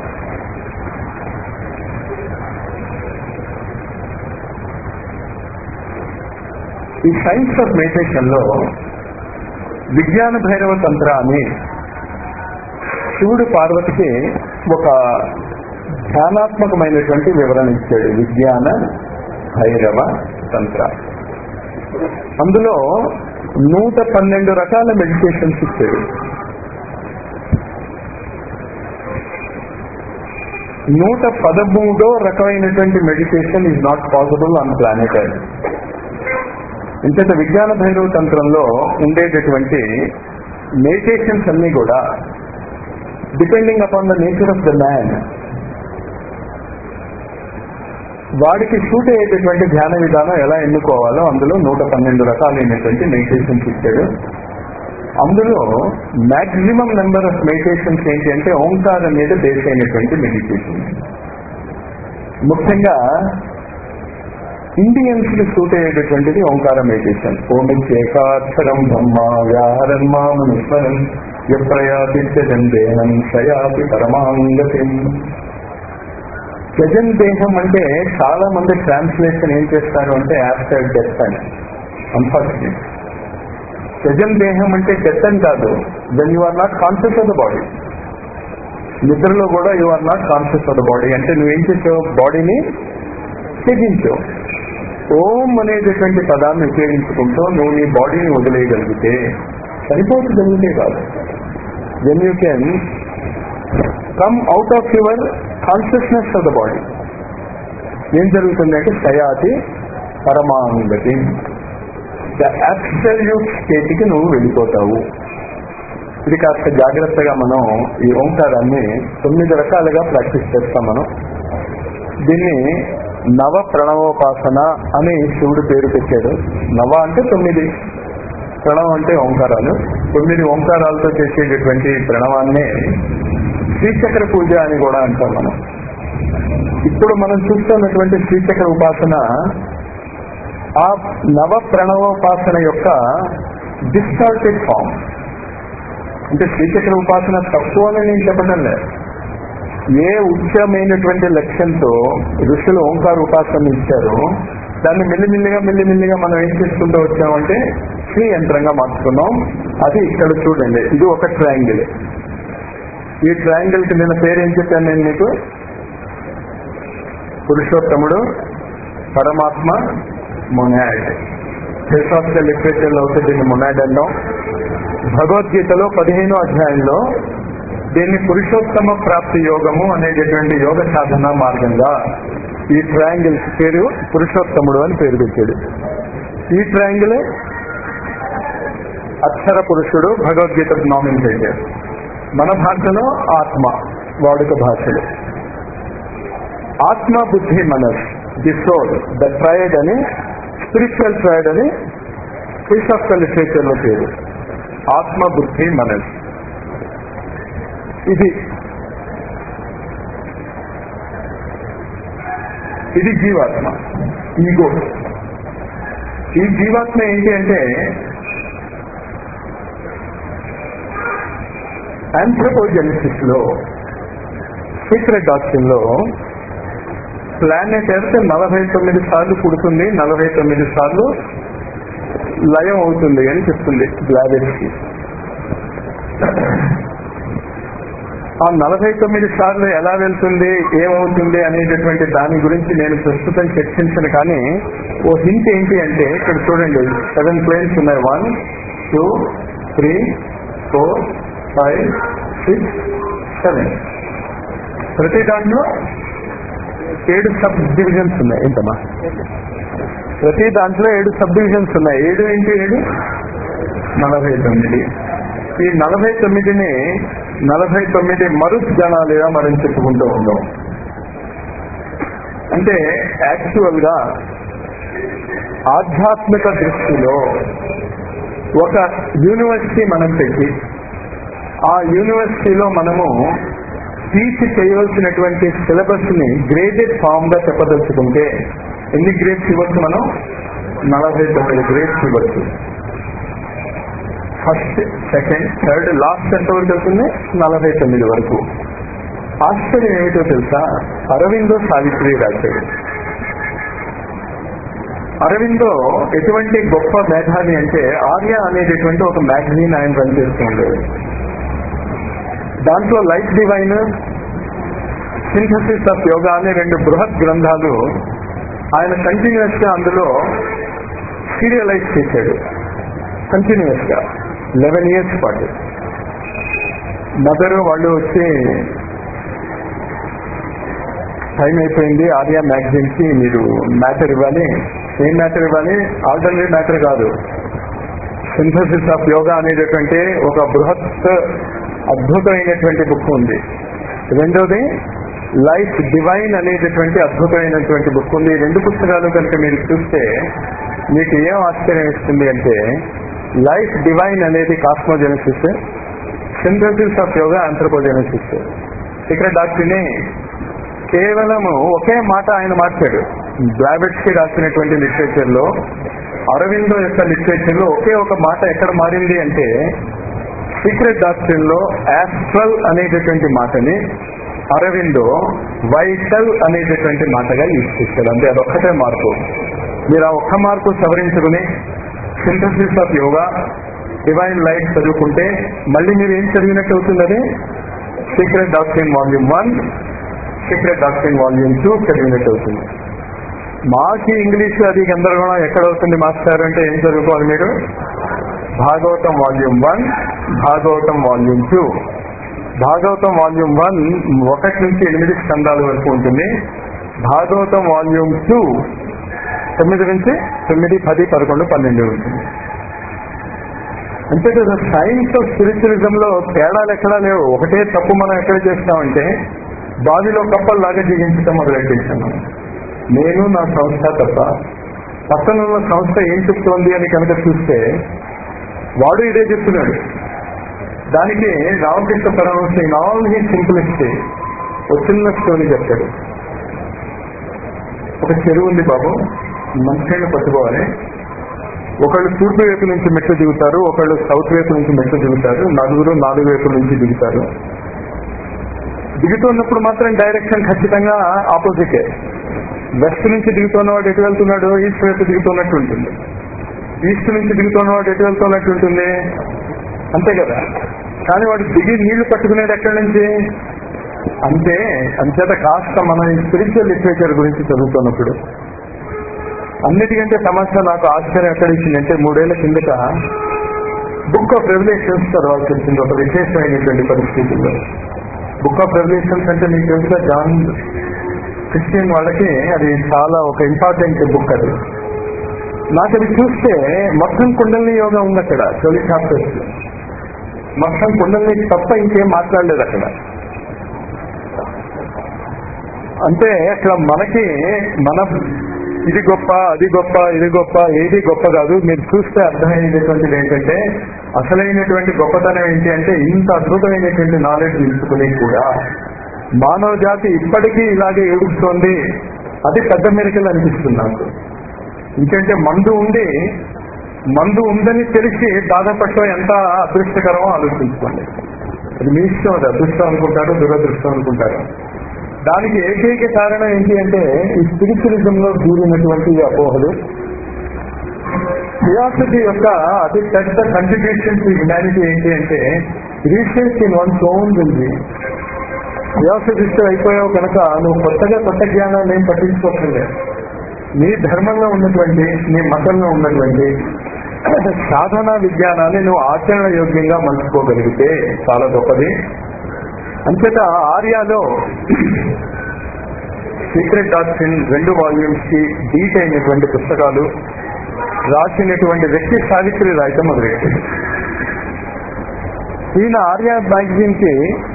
ఈ సైన్స్ ఆఫ్ మెడిటేషన్ లో విజ్ఞాన భైరవ తంత్ర అని శివుడు పార్వతికి ఒక ధ్యానాత్మకమైనటువంటి వివరణ ఇచ్చాడు విజ్ఞాన భైరవ తంత్ర అందులో నూట పన్నెండు రకాల మెడిటేషన్స్ ఇచ్చాడు నూట పదమూడో రకమైనటువంటి meditation is not possible on planet earth ఇంతట విజ్ఞాన భైరవ తంత్రంలో ఉండేటటువంటి మెడిటేషన్స్ అన్ని కూడా depending upon the nature of the man వాడికి సూట్ అయ్యేటటువంటి ధ్యాన విధానం ఎలా ఎన్నుకోవాలో అందులో నూట పన్నెండు రకాలైనటువంటి మెడిటేషన్స్ ఇచ్చాడు అందులో మాక్సిమం నెంబర్ ఆఫ్ మెడిటేషన్స్ ఏంటి అంటే ఓంకారం మీద బేస్ అయినటువంటి మెడిటేషన్ ముఖ్యంగా ఇండియన్స్ కి సూట్ అయ్యేటటువంటిది ఓంకార మెడిటేషన్ ఓమిత్యేకాక్షరం బ్రహ్మ వ్యాహరన్ మామనుస్మరం ఎప్రయాతిత్యజన్ దేహం సయాతి పరమాంగతి గజన్ దేహం అంటే చాలా మంది ట్రాన్స్లేషన్ ఏం చేస్తారు అంటే ఆఫ్టర్ డెత్ అని అన్ఫార్చునేట్ గజన్ దేహం అంటే డెత్ అని కాదు then you are not conscious of the body నిద్రలో కూడా you are not conscious of the body అంటే నువ్వేం చేసావు బాడీని త్యజించావు ఓం అనేటటువంటి పదాన్ని ఉపయోగించుకుంటూ నువ్వు నీ బాడీని వదిలేయగలిగితే చనిపోతు జరిగితే కాదు then you can come out of your consciousness of the body ఏం జరుగుతుందంటే సయాతి పరమాంగతి ద అబ్సల్యూట్ స్టేట్ కి నువ్వు వెళ్ళిపోతావు ఇది కాస్త జాగ్రత్తగా మనం ఈ ఓంకారాన్ని తొమ్మిది రకాలుగా ప్రాక్టీస్ చేస్తాం మనం దీన్ని నవ ప్రణవోపాసన అని శివుడు పేరు పెట్టాడు నవ అంటే తొమ్మిది ప్రణవం అంటే ఓంకారాలు తొమ్మిది ఓంకారాలతో చేసేటటువంటి ప్రణవాన్నే శ్రీచక్ర పూజ అని కూడా అంటాం మనం ఇప్పుడు మనం చూస్తున్నటువంటి శ్రీచక్ర ఉపాసన ఆ నవ ప్రణవోపాసన యొక్క డిస్టార్టెడ్ ఫామ్ అంటే శ్రీచక్ర ఉపాసన తక్కువ అని నేను చెప్పడం లేదు ఏ ఉచ్చమైనటువంటి లక్ష్యంతో ఋషులు ఓంకార ఉపాసన ఇచ్చారో దాన్ని మెల్లిమెల్లిగా మెల్లిమెల్లిగా మనం ఏం చేసుకుంటూ వచ్చామంటే శ్రీ యంత్రంగా మార్చుకున్నాం అది ఇక్కడ చూడండి ఇది ఒక ట్రయాంగిల్ ఈ ట్రయాంగిల్ కి నేను పేరు ఏం చెప్పాను నేను మీకు పురుషోత్తముడు పరమాత్మ మొనాడ్ ఫిలసాఫికల్ లిటరేచర్ లో అయితే దీన్ని మొనాడ్ అంటాం భగవద్గీతలో పదిహేనో అధ్యాయంలో దీన్ని పురుషోత్తమ ప్రాప్తి యోగము అనేటటువంటి యోగ సాధన మార్గంగా ఈ ట్రయాంగిల్ పేరు పురుషోత్తముడు అని పేరు పెట్టాడు ఈ ట్రయాంగిల్ అక్షర పురుషుడు భగవద్గీత నామినేటెడ్ మన భాషలో ఆత్మ వాడుక భాషలో ఆత్మ బుద్ధి మనస్ ది సోల్ ద ట్రయడ్ అని స్పిరిచువల్ ట్రయడ్ అని ఫిలసాఫికల్ లిటరేచర్ లో పేరు ఆత్మ బుద్ధి మనస్ ఇది ఇది జీవాత్మ ఈగో ఈ జీవాత్మ ఏంటి అంటే ఆంథ్రపోజెనిసిస్ లో సీక్రెట్ డాక్టర్ లో ప్లానెట్ ఎర్త్ నలభై తొమ్మిది సార్లు పుడుతుంది నలభై తొమ్మిది సార్లు లయం అవుతుంది అని చెప్తుంది గ్లావెట్స్కి ఆ నలభై తొమ్మిది సార్లు ఎలా వెళ్తుంది ఏమవుతుంది అనేటటువంటి దాని గురించి నేను ప్రస్తుతం చర్చించను కానీ ఓ హింట్ ఏంటి అంటే ఇక్కడ చూడండి సెవెన్ ప్లేన్స్ ఉన్నాయి one two three four five six seven ప్రతి దాంట్లో ఏడు సబ్ డివిజన్స్ ఉన్నాయి ఏంటమ్మా ప్రతి దాంట్లో ఏడు సబ్ డివిజన్స్ ఉన్నాయి ఏడు ఏంటి ఏడు నలభై తొమ్మిది ఈ నలభై తొమ్మిదిని నలభై తొమ్మిది మరుద్గణాలుగా మనం చెప్పుకుంటూ ఉన్నాం అంటే యాక్చువల్ గా ఆధ్యాత్మిక దృష్టిలో ఒక యూనివర్సిటీ మనం పెట్టి ఆ యూనివర్సిటీలో మనము టీచ్ చేయవలసినటువంటి సిలబస్ ని గ్రేడెడ్ ఫామ్ గా చెప్పదలుచుకుంటే ఎన్ని గ్రేడ్స్ ఇవ్వచ్చు మనం నలభై తొమ్మిది గ్రేడ్స్ ఇవ్వచ్చు ఫస్ట్ సెకండ్ థర్డ్ లాస్ట్ ఎంత వరకు వెళ్తుంది నలభై తొమ్మిది వరకు ఆశ్చర్యం ఏమిటో తెలుసా అరవిందో సావిత్రి రాశాడు అరవిందో ఎటువంటి గొప్ప మేధావి అంటే ఆర్య అనేటటువంటి ఒక మ్యాగజైన్ ఆయన రన్ చేస్తూ ఉండేది దాంట్లో life divine synthesis of yoga అనే రెండు బృహత్ గ్రంథాలు ఆయన కంటిన్యూస్ గా అందులో సీరియలైజ్ చేశాడు కంటిన్యూస్ గా లెవెన్ ఇయర్స్ పాటు మదర్ వాళ్ళు వచ్చి టైం అయిపోయింది ఆర్య మ్యాగజైన్ కి మీరు మ్యాటర్ ఇవ్వాలి ఏం మ్యాటర్ ఇవ్వాలి ఆల్టర్నేట్ మ్యాటర్ కాదు సింథసిస్ ఆఫ్ యోగా అనేటటువంటి ఒక బృహత్ అద్భుతమైనటువంటి బుక్ ఉంది రెండోది లైఫ్ డివైన్ అనేటటువంటి అద్భుతమైనటువంటి బుక్ ఉంది ఈ రెండు పుస్తకాలు కనుక మీరు చూస్తే మీకు ఏం ఆశ్చర్యం ఇస్తుంది అంటే లైఫ్ డివైన్ అనేది cosmogenesis synthesis of yoga anthropogenesis ఇక్కడ డాక్టర్ని కేవలము ఒకే మాట ఆయన మార్చాడు బ్లాబెట్స్ కి రాసినటువంటి లిటరేచర్ లో అరవిందో యొక్క లిటరేచర్ లో ఒకే ఒక మాట ఎక్కడ మారింది అంటే సీక్రెట్ డాక్టర్ లో యాస్ట్రల్ అనేటటువంటి మాటని అరవిందో వైటల్ అనేటటువంటి మాటగా యూజ్ చేశారు అంటే అదొక్కటే మార్పు మీరు ఆ ఒక్క మార్పు సవరించుకుని synthesis of yoga divine life చదువుకుంటే మళ్ళీ మీరు ఏం చదివినట్టు అవుతుంది అది secret doctrine volume one secret doctrine volume two చదివినట్టు అవుతుంది మాకి ఇంగ్లీష్ అది గందరగోళం ఎక్కడ అవుతుంది మాస్టర్ అంటే ఏం చదువుకోవాలి మీరు Bhagavatam volume one Bhagavatam volume two Bhagavatam volume one ఒకటి నుంచి ఎనిమిది స్కందాల వరకు ఉంటుంది భాగవతం వాల్యూమ్ టూ తొమ్మిది నుంచి తొమ్మిది పది పదకొండు పన్నెండు ఉంటుంది అంటే సైన్స్ ఆఫ్ స్పిరిచువలిజం లో తేడాలు ఎక్కడా లేవు ఒకటే తప్పు మనం ఎక్కడ చేస్తామంటే బావిలో కప్పల్లాగా జీవించడం మొదలెట్టేసాం మనం నేను నా సంస్థ తప్ప పక్కన ఉన్న సంస్థ ఏం చెప్తోంది అని కనుక చూస్తే వాడు ఇదే చెప్తున్నాడు దానికి Ramakrishna Paramahamsa in all he simplicity ఒక చిన్న స్టోరీ చెప్తాడు ఒక చెరువు ఉంది బాబు మంచినీళ్ళు పట్టుకోవాలి ఒకళ్ళు తూర్పు వైపు నుంచి మెట్లు దిగుతారు ఒకళ్ళు సౌత్ వైపు నుంచి మెట్లు దిగుతారు నలుగురు నాలుగు వైపుల నుంచి దిగుతారు దిగుతున్నప్పుడు మాత్రం డైరెక్షన్ ఖచ్చితంగా ఆపోజిటే వెస్ట్ నుంచి దిగుతున్నవాడు ఎటు వెళ్తున్నాడు ఈస్ట్ వైపు దిగుతున్నట్టు ఉంటుంది ఈస్ట్ నుంచి దిగుతున్నవాడు ఎటు వెళ్తున్నట్టు ఉంటుంది అంతే కదా కానీ వాడు దిగి నీళ్లు పట్టుకునేది ఎక్కడి నుంచి అంతే అంచేత కాస్త మన స్పిరిచువల్ లిటరేచర్ గురించి చదువుతున్నప్పుడు అన్నిటికంటే సమస్య నాకు ఆశ్చర్యం ఎక్కడ ఇచ్చిందంటే మూడేళ్ల కిందట బుక్ ఆఫ్ రెవల్యూషన్స్ చదవాల్సి వచ్చింది ఒక విశేషమైనటువంటి పరిస్థితుల్లో బుక్ ఆఫ్ రెవల్యూషన్స్ అంటే మీకు తెలుసా జాన్ క్రిస్టియన్ వాళ్ళకి అది చాలా ఒక ఇంపార్టెంట్ బుక్ అది నాకు అది చూస్తే మొత్తం కుండలిని యోగా ఉంది అక్కడ తొలి చాప్టర్స్ మొత్తం కుండలిని తప్ప ఇంకేం మాట్లాడలేదు అక్కడ అంటే అక్కడ మనకి మన ఇది గొప్ప అది గొప్ప ఇది గొప్ప ఏది గొప్ప కాదు మీరు చూస్తే అర్థమయ్యేటటువంటిది ఏంటంటే అసలైనటువంటి గొప్పతనం ఏంటి అంటే ఇంత అద్భుతమైనటువంటి నాలెడ్జ్ తెలుసుకుని కూడా మానవ జాతి ఇప్పటికీ ఇలాగే ఏడుస్తోంది అది పెద్ద మెరికలు అనిపిస్తుంది నాకు ఇంకంటే మందు ఉండి మందు ఉందని తెలిసి బాధపడటం ఎంత అదృష్టకరమో ఆలోచించుకోండి అది మీ ఇష్టం అది అదృష్టం అనుకుంటారు దురదృష్టం అనుకుంటారు దానికి ఏకైక కారణం ఏంటి అంటే ఈ స్పిరిచువలిజం లో దూరినటువంటి ఈ అపోహలు ఫిలాసఫీ యొక్క అతి పెద్ద కంట్రిబ్యూషన్ టు హ్యుమానిటీ ఏంటి అంటే రీసెర్చ్ ఇన్ వన్ ఓన్ ఉంది ఫిలాసఫిస్ట్ అయిపోయావు కనుక నువ్వు కొత్తగా కొత్త జ్ఞానాన్ని ఏం పట్టించుకోవట్లేదు నీ ధర్మంలో ఉన్నటువంటి నీ మతంలో ఉన్నటువంటి సాధన విజ్ఞానాన్ని నువ్వు ఆచరణ యోగ్యంగా మలుచుకోగలిగితే చాలా గొప్పది అంతేత ఆర్యాలో సీక్రెట్ డాక్టరీన్ రెండు వాల్యూమ్స్ కి డీట్ అయినటువంటి పుస్తకాలు రాసినటువంటి వ్యక్తి సావిత్రి రాయటం మొదలెట్టింది ఈయన ఆర్య మ్యాగజైన్ కి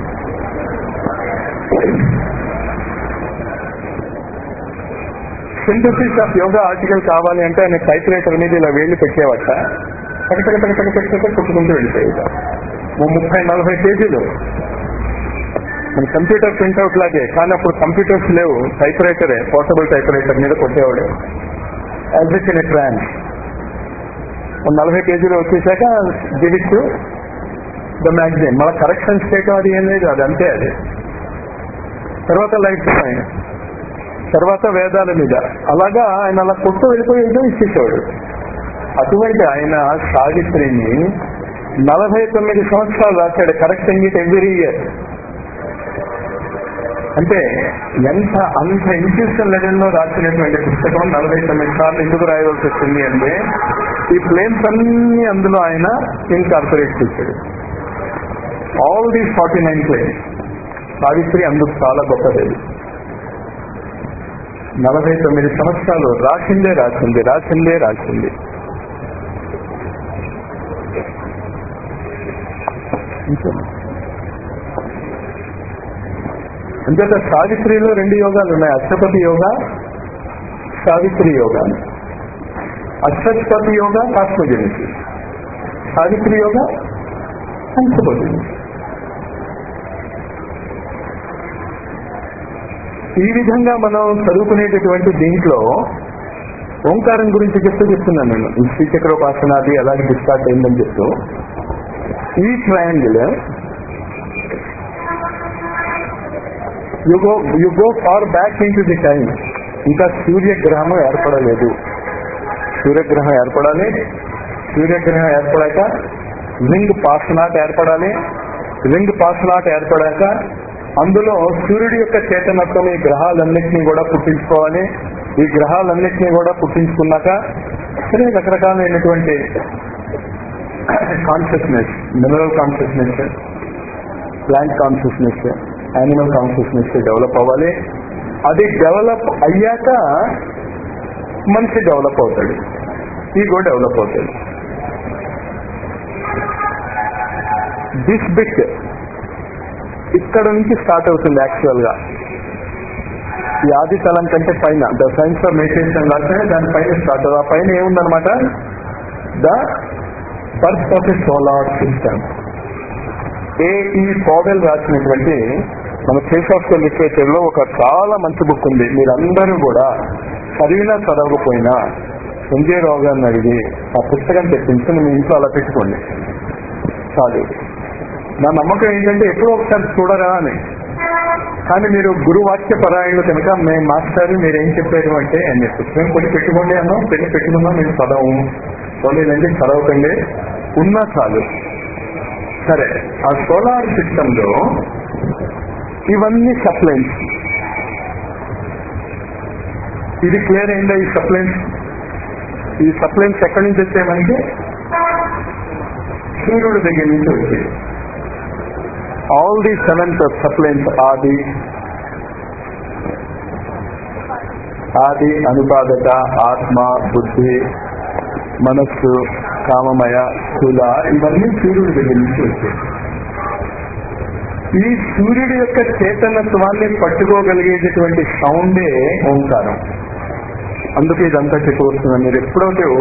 సింథసిస్ ఆఫ్ యోగా ఆర్టికల్ కావాలి అంటే ఆయన టైప్ రైటర్ మీద ఇలా వేళ్లు పెట్టేవట టక టక టక టక టక కొట్టుకుంటూ వెళ్ళిపోయేట ఓ ముప్పై నలభై పేజీలు మన కంప్యూటర్ ప్రింట్అవుట్ లాగే కానీ అప్పుడు కంప్యూటర్స్ లేవు టైప్ రైటరే పోర్టబుల్ టైప్ రైటర్ మీద కొట్టేవాడు యాజ్ ఇట్ ఇన్ ట్రాన్స్ నలభై పేజీలు వచ్చేసాక గివిట్ ద మ్యాగజైన్ మన కరెక్షన్స్ చేయటం అది ఏం లేదు అది అంతే అది తర్వాత లైఫ్ టైం తర్వాత వేదాల మీద అలాగా ఆయన అలా కొట్టు వెళ్ళిపోయేదో ఇచ్చేసేవాడు అటువంటి ఆయన సావిత్రిని నలభై తొమ్మిది సంవత్సరాలు రాశాడు కరెక్టింగ్ ఇట్ ఎవ్రీ ఇయర్ అంటే ఎంత అంత ఇన్స్టిట్యూషన్ లెవెల్లో రాసినటువంటి పుస్తకం నలభై తొమ్మిది సార్లు ఎందుకు రాయవలసి వచ్చింది అంటే ఈ ప్లేన్స్ అన్ని అందులో ఆయన ఇన్కార్పొరేట్ చేశాడు all these forty nine planes Savitri అందుకు చాలా గొప్పది నలభై తొమ్మిది సంవత్సరాలు రాసిందే రాసింది రాసిందే రాసింది అంచేత సావిత్రిలో రెండు యోగాలు ఉన్నాయి Ashwapati yoga Savitri yoga Ashwapati yoga cosmogenesis Savitri yoga Ashwapati ఈ విధంగా మనం చదువుకునేటటువంటి దీంట్లో ఓంకారం గురించి చెప్తూ చెప్తున్నాను నేను ఈ శ్రీచక్రోపాసన అది అలాగే డిస్టార్ట్ అయిందని చెప్తూ ఈ triangle you go you go far back into the time ఇంకా సూర్యగ్రహం ఏర్పడలేదు సూర్యగ్రహం ఏర్పడాలి సూర్యగ్రహం ఏర్పడాక రింగ్ పాసనాట్ ఏర్పడాలి రింగ్ పాసనాట్ ఏర్పడాక అందులో సూర్యుడి యొక్క చేతనత్వం ఈ గ్రహాలన్నింటినీ కూడా పుట్టించుకోవాలి ఈ గ్రహాలన్నింటినీ కూడా పుట్టించుకున్నాక సరే రకరకాలైనటువంటి consciousness mineral consciousness plant consciousness animal consciousness develop అవ్వాలి అది డెవలప్ అయ్యాక మనిషి డెవలప్ అవుతాడు ఈగో డెవలప్ అవుతాడు దిస్ బిట్ ఇక్కడ నుంచి స్టార్ట్ అవుతుంది యాక్చువల్ గా ఈ ఆది తలం కంటే పైన ద సైన్స్ ఆఫ్ మెడిటేషన్ రాస్తే దాని పైన స్టార్ట్ అవుతుంది ఆ పైన ఏముందనమాట the birth of a solar system A E Powell రాసినటువంటి మన ఫేస్ ఆఫ్ ద లిటరేచర్ లో ఒక చాలా మంచి బుక్ ఉంది మీరందరూ కూడా చదివినా చదవకపోయినా సంజయ్ రావు గారిని అడిగి ఆ పుస్తకం తెప్పించుకుని మీ ఇంట్లో అలా పెట్టుకోండి చాలు నా నమ్మకం ఏంటంటే ఎప్పుడో ఒకసారి చూడరా అని కానీ మీరు గురువాక్య పరాయణలు కనుక మేము మాస్టర్ మీరు ఏం చెప్పారు అంటే అని పుస్తకం కొని పెట్టుకోండి అన్నాం పెళ్లి పెట్టుకున్నా మేము చదవము పోలేదంటే చదవకండి ఉన్నా చాలు సరే ఆ సోలార్ సిస్టమ్ లో ఇవన్నీ సప్లైన్స్ ఇది క్లియర్ అయిందా ఈ సప్లైన్స్ ఈ సప్లైన్స్ ఎక్కడి నుంచి వచ్చాయమంటే సూర్యుడి దగ్గర నుంచి వచ్చాయి ఆల్ ది సెవెన్ సప్లైన్స్ ఆది ఆది అనుపాదక ఆత్మ బుద్ధి మనస్సు కామమయ స్థూల ఇవన్నీ సూర్యుడి దగ్గర నుంచి వచ్చాయి ఈ సూర్యుడి యొక్క చేతనత్వాన్ని పట్టుకోగలిగేటటువంటి సౌండే ఓంకారం అందుకే ఇదంతా చెప్పవస్తున్నాను మీరు ఎప్పుడైతే ఓ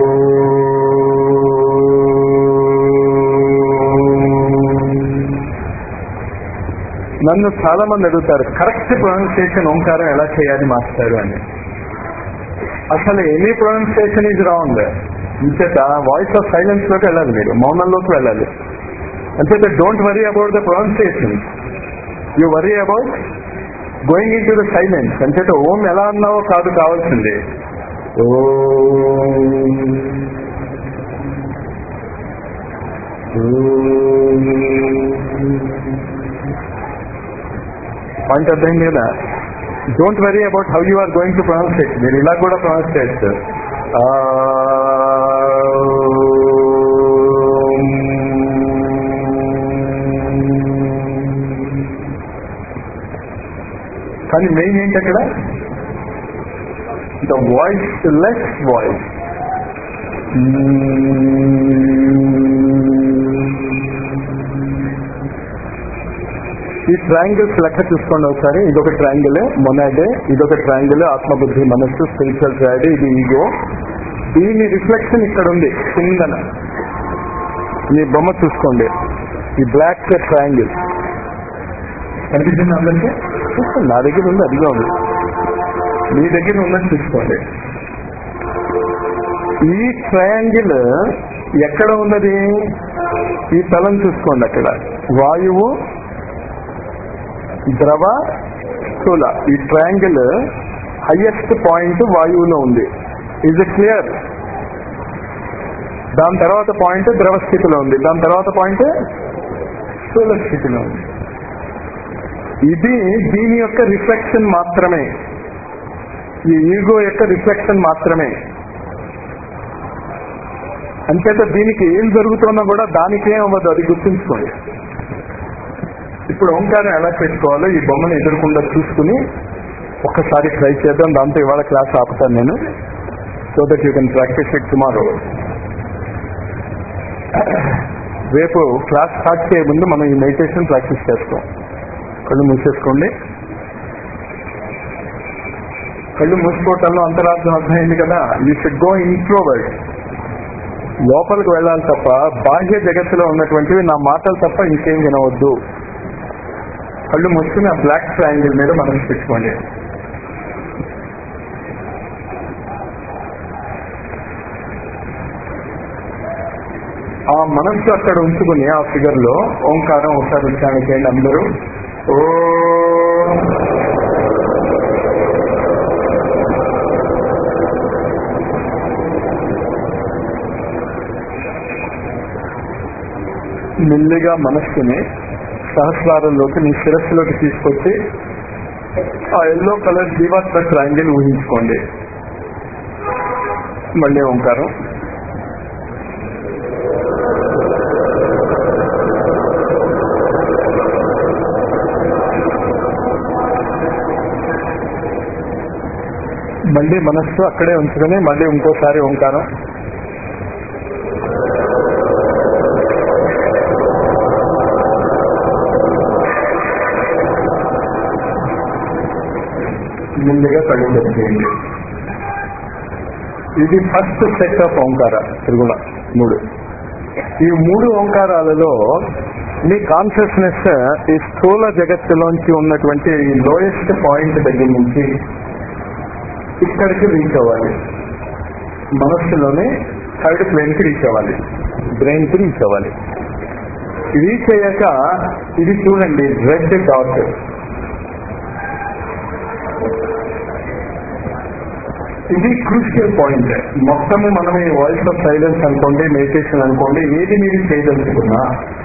నన్ను చాలా మంది అడుగుతారు కరెక్ట్ ప్రొనౌన్సియేషన్ ఓంకారం ఎలా చేయాలి మాస్టారు అని అసలు ఎనీ ప్రొనౌన్సియేషన్ ఈజ్ రాంగ్ ఇంచేత వాయిస్ ఆఫ్ సైలెన్స్ లోకి వెళ్ళాలి మీరు మౌనంలోకి వెళ్ళాలి అంచేత don't worry about the pronunciation you worry about going into the silence అంచేత ఓం ఎలా అన్నావో కాదు కావాల్సింది పాయింట్ అర్థమైంది కదా don't worry about how you are going to pronounce it మీరు ఇలా కూడా ప్రొనౌన్స్ చేయొచ్చు కానీ మెయిన్ ఏంటి అక్కడ ద వాయిస్ లెస్ వాయిస్ ఈ ట్రయాంగిల్స్ లెక్క చూసుకోండి ఒకసారి ఇదొక ట్రయాంగిల్ మొనాడే ఇదొక ట్రయాంగిల్ ఆత్మబుద్ధి మనస్సు స్పిరిచువల్ ట్రాడీ ఇది ఈగో దీని రిఫ్లెక్షన్ ఇక్కడ ఉంది కిందన ఈ బొమ్మ చూసుకోండి ఈ బ్లాక్ ట్రయాంగిల్ కనిపిస్తుంది అందరికీ చూసుకోండి నా దగ్గర ఉంది అదిగా ఉంది మీ దగ్గర ఉందని చూసుకోండి ఈ ట్రయాంగిల్ ఎక్కడ ఉన్నది ఈ తలం చూసుకోండి అక్కడ వాయువు ద్రవ స్థూల ఈ ట్రయాంగిల్ హైయెస్ట్ పాయింట్ వాయువులో ఉంది ఇజ్ క్లియర్ దాని తర్వాత పాయింట్ ద్రవ స్థితిలో ఉంది దాని తర్వాత పాయింట్ స్థూల స్థితిలో ఉంది ఇది దీని యొక్క రిఫ్లెక్షన్ మాత్రమే ఈ ఈగో యొక్క రిఫ్లెక్షన్ మాత్రమే అంచేత దీనికి ఏం జరుగుతున్నా కూడా దానికేం అవ్వదు అది గుర్తుంచుకోండి ఇప్పుడు ఓంకారం ఎలా పెట్టుకోవాలో ఈ బొమ్మను ఎదురకుండా చూసుకుని ఒక్కసారి ట్రై చేద్దాం దాంతో ఇవాళ క్లాస్ ఆపుతాను నేను so that you can practise it tomorrow రేపు క్లాస్ స్టార్ట్ చేయ ముందు మనం ఈ మెడిటేషన్ ప్రాక్టీస్ చేస్తాం కళ్ళు మూసేసుకోండి కళ్ళు మూసుకోవటంలో అంతరార్థం అర్థమైంది కదా యూ షుడ్ గో ఇంట్రోవర్డ్ లోపలికి వెళ్ళాలి తప్ప బాహ్య జగత్తులో ఉన్నటువంటివి నా మాటలు తప్ప ఇంకేం వినవద్దు కళ్ళు మూసుకుని ఆ బ్లాక్ ట్రయాంగిల్ మీద మనం పెట్టుకోండి ఆ మనస్సు అక్కడ ఉంచుకుని ఆ ఫిగర్ లో ఓంకారం ఒకసారి ఉచ్చారణ చేయండి అందరూ ఓ మెల్లిగా మనస్సుని సహస్రారంలోకి నీ శిరస్సులోకి తీసుకొచ్చి ఆ ఎల్లో కలర్ జీవాత్మ ట్రయాంగిల్ ఊహించుకోండి మళ్ళీ ఓంకారం మళ్ళీ మనస్సు అక్కడే ఉంచుకొని మళ్ళీ ఇంకోసారి ఓంకారం ముందుగా కళ్ళు తెచ్చేయండి ఇది ఫస్ట్ సెట్ ఆఫ్ ఓంకార త్రిగుణ మూడు ఈ మూడు ఓంకారాలలో మీ కాన్షియస్నెస్ ఈ స్థూల జగత్తులోంచి ఉన్నటువంటి ఈ లోయెస్ట్ పాయింట్ దగ్గర నుంచి ఇక్కడికి రీచ్ అవ్వాలి మనస్సులోనే థర్డ్ ప్లేన్ కి రీచ్ అవ్వాలి బ్రెయిన్ కి రీచ్ అవ్వాలి రీచ్ అయ్యాక ఇది చూడండి రెడ్ డాట్ ఇది క్రూషియల్ పాయింట్ మొత్తము మనం ఈ వాయిస్ ఆఫ్ సైలెన్స్ అనుకోండి మెడిటేషన్ అనుకోండి ఏది మీరు చేయదలుచుకున్నా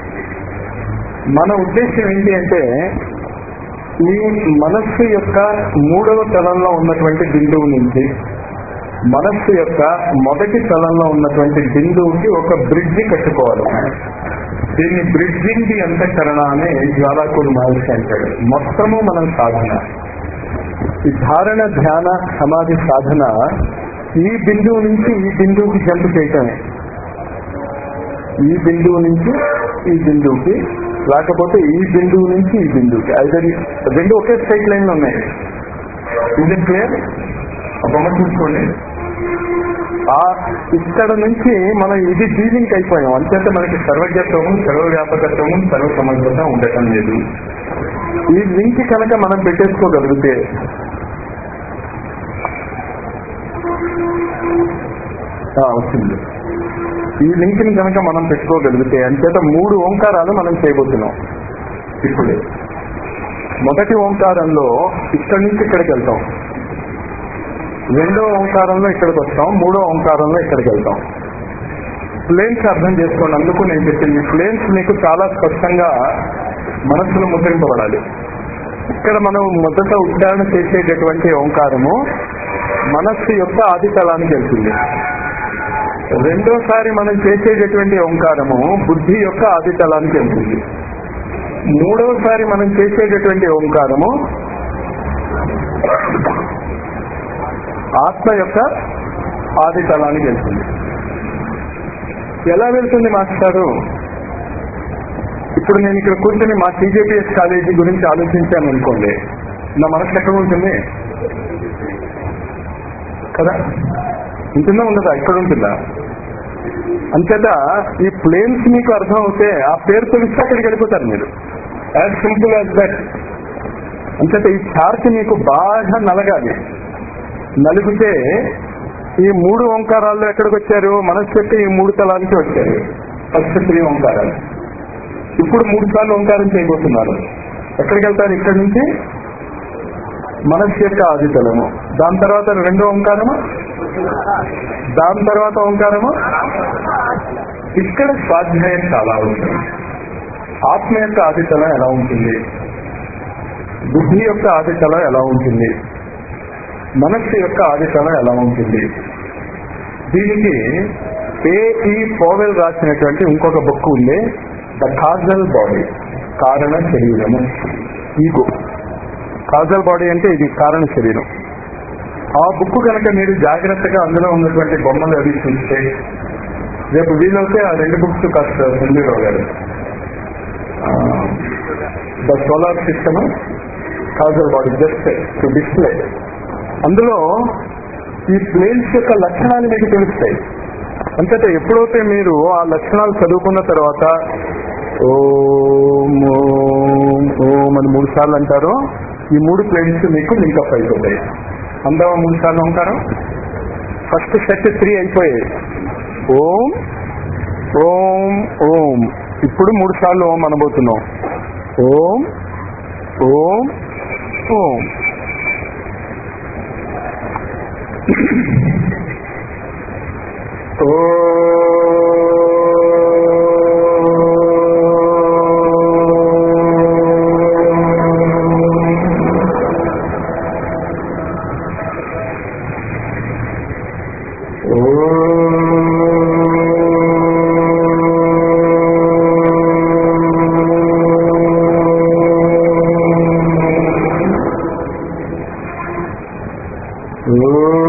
మన ఉద్దేశం ఏంటి అంటే ఈ మనస్సు యొక్క మూడవ తలంలో ఉన్నటువంటి బిందువు నుంచి మనస్సు యొక్క మొదటి తలంలో ఉన్నటువంటి బిందువుకి ఒక బ్రిడ్జి కట్టుకోవాలి దీన్ని బ్రిడ్జింగ్ ది అంతఃకరణ అనే జ్వాలాకుడు మహర్షి అంటాడు మొత్తము మనం సాధన ఈ ధారణ ధ్యాన సమాధి సాధన ఈ బిందువు నుంచి ఈ బిందువుకి జంప్ చేయటమే ఈ బిందువు నుంచి ఈ బిందువుకి లేకపోతే ఈ బిందువు నుంచి ఈ బిందువుకి ఐదర్ రెండు ఒకే స్ట్రైట్ లైన్ లో ఉన్నాయి ఇది క్లియర్ బొమ్మ చూసుకోండి ఆ ఇక్కడ నుంచి మనం ఇది డీలింగ్ అయిపోయాం అంతేత మనకి సర్వజ్ఞత్వము సర్వవ్యాపకత్వము సర్వ సమగ్రత ఉండటం లేదు ఈ లింక్ కనుక మనం పెట్టేసుకోగలిగితే ఆ, వచ్చింది ఈ లింక్ ని కనుక మనం పెట్టుకోగలిగితే అంచేత మూడు ఓంకారాలు మనం చేయబోతున్నాం ఇప్పుడే మొదటి ఓంకారంలో ఇక్కడి నుంచి ఇక్కడికి వెళ్తాం రెండో ఓంకారంలో ఇక్కడికి వస్తాం మూడో ఓంకారంలో ఇక్కడికి వెళ్తాం ప్లేన్స్ అర్థం చేసుకోండి అందుకు నేను చెప్పింది ప్లేన్స్ మీకు చాలా స్పష్టంగా మనస్సులో ముద్రింపబడాలి ఇక్కడ మనం మొదట ఉచ్చారణ చేసేటటువంటి ఓంకారము మనస్సు యొక్క ఆది తలానికి వెళ్తుంది రెండోసారి మనం చేసేటటువంటి ఓంకారము బుద్ధి యొక్క ఆది తలానికి వెళ్తుంది మూడవసారి మనం చేసేటటువంటి ఓంకారము ఆత్మ యొక్క ఆది తలానికి వెళ్తుంది ఎలా వెళ్తుంది మాస్టారు ఇప్పుడు నేను ఇక్కడ కూర్చొని మా టీజేపీఎస్ కాలేజీ గురించి ఆలోచించాను అనుకోండి నా మనసు ఎక్కడ ఉంటుంది కదా ఉంటుందా ఉండదా ఇక్కడ ఉంటుందా అంచేత ఈ ప్లేన్స్ మీకు అర్థం అవుతే ఆ పేరు తెలిస్తే అక్కడికి వెళ్ళిపోతారు మీరు యాజ్ సింపుల్ యాజ్ దట్ అంచేత ఈ చార్ట్ మీకు బాగా నలగాలి నలిగితే ఈ మూడు ఓంకారాల్లో ఎక్కడికి వచ్చారు మనస్సు యొక్క ఈ మూడు తలానికి వచ్చారు ఫస్ట్ త్రీ ఓంకారాలు ఇప్పుడు మూడు సార్లు ఓంకారం చేయబోతున్నారు ఎక్కడికి వెళ్తారు ఇక్కడి నుంచి మనస్సు యొక్క ఆదితలము దాని తర్వాత రెండో ఓంకారము దాని తర్వాత ఓంకారము ఇక్కడ స్వాధ్యాయం చాలా ఉంటుంది ఆత్మ యొక్క ఆదితలం ఎలా ఉంటుంది బుద్ధి యొక్క ఆదితలం ఎలా ఉంటుంది మనస్సు యొక్క ఆదితలం ఎలా ఉంటుంది దీనికి ఏఈ పోవెల్ రాసినటువంటి ఇంకొక బుక్ ఉంది ద కాజల్ బాడీ కారణ శరీరము ఈగో కాజల్ బాడీ అంటే ఇది కారణ శరీరం ఆ బుక్ కనుక మీరు జాగ్రత్తగా అందులో ఉన్నటువంటి బొమ్మలు అవి చూస్తే రేపు వీలైతే ఆ రెండు బుక్స్ కాస్త సంజీరావు గారు the solar system causal body just to display అందులో ఈ ప్లేన్స్ యొక్క లక్షణాలు మీకు తెలుస్తాయి అంతటా ఎప్పుడైతే మీరు ఆ లక్షణాలు చదువుకున్న తర్వాత ఓం ఓం ఓం అని మూడు సార్లు అంటారో ఈ మూడు ప్లేన్స్ మీకు లింకప్ అయిపోతాయి అందవా మూడు సార్లు ఓంకారం ఫస్ట్ సెట్ త్రీ అయిపోయాయి ఓం ఓం ఓం ఇప్పుడు మూడు సార్లు ఓం అనబోతున్నాం ఓం ఓం ఓం ఓ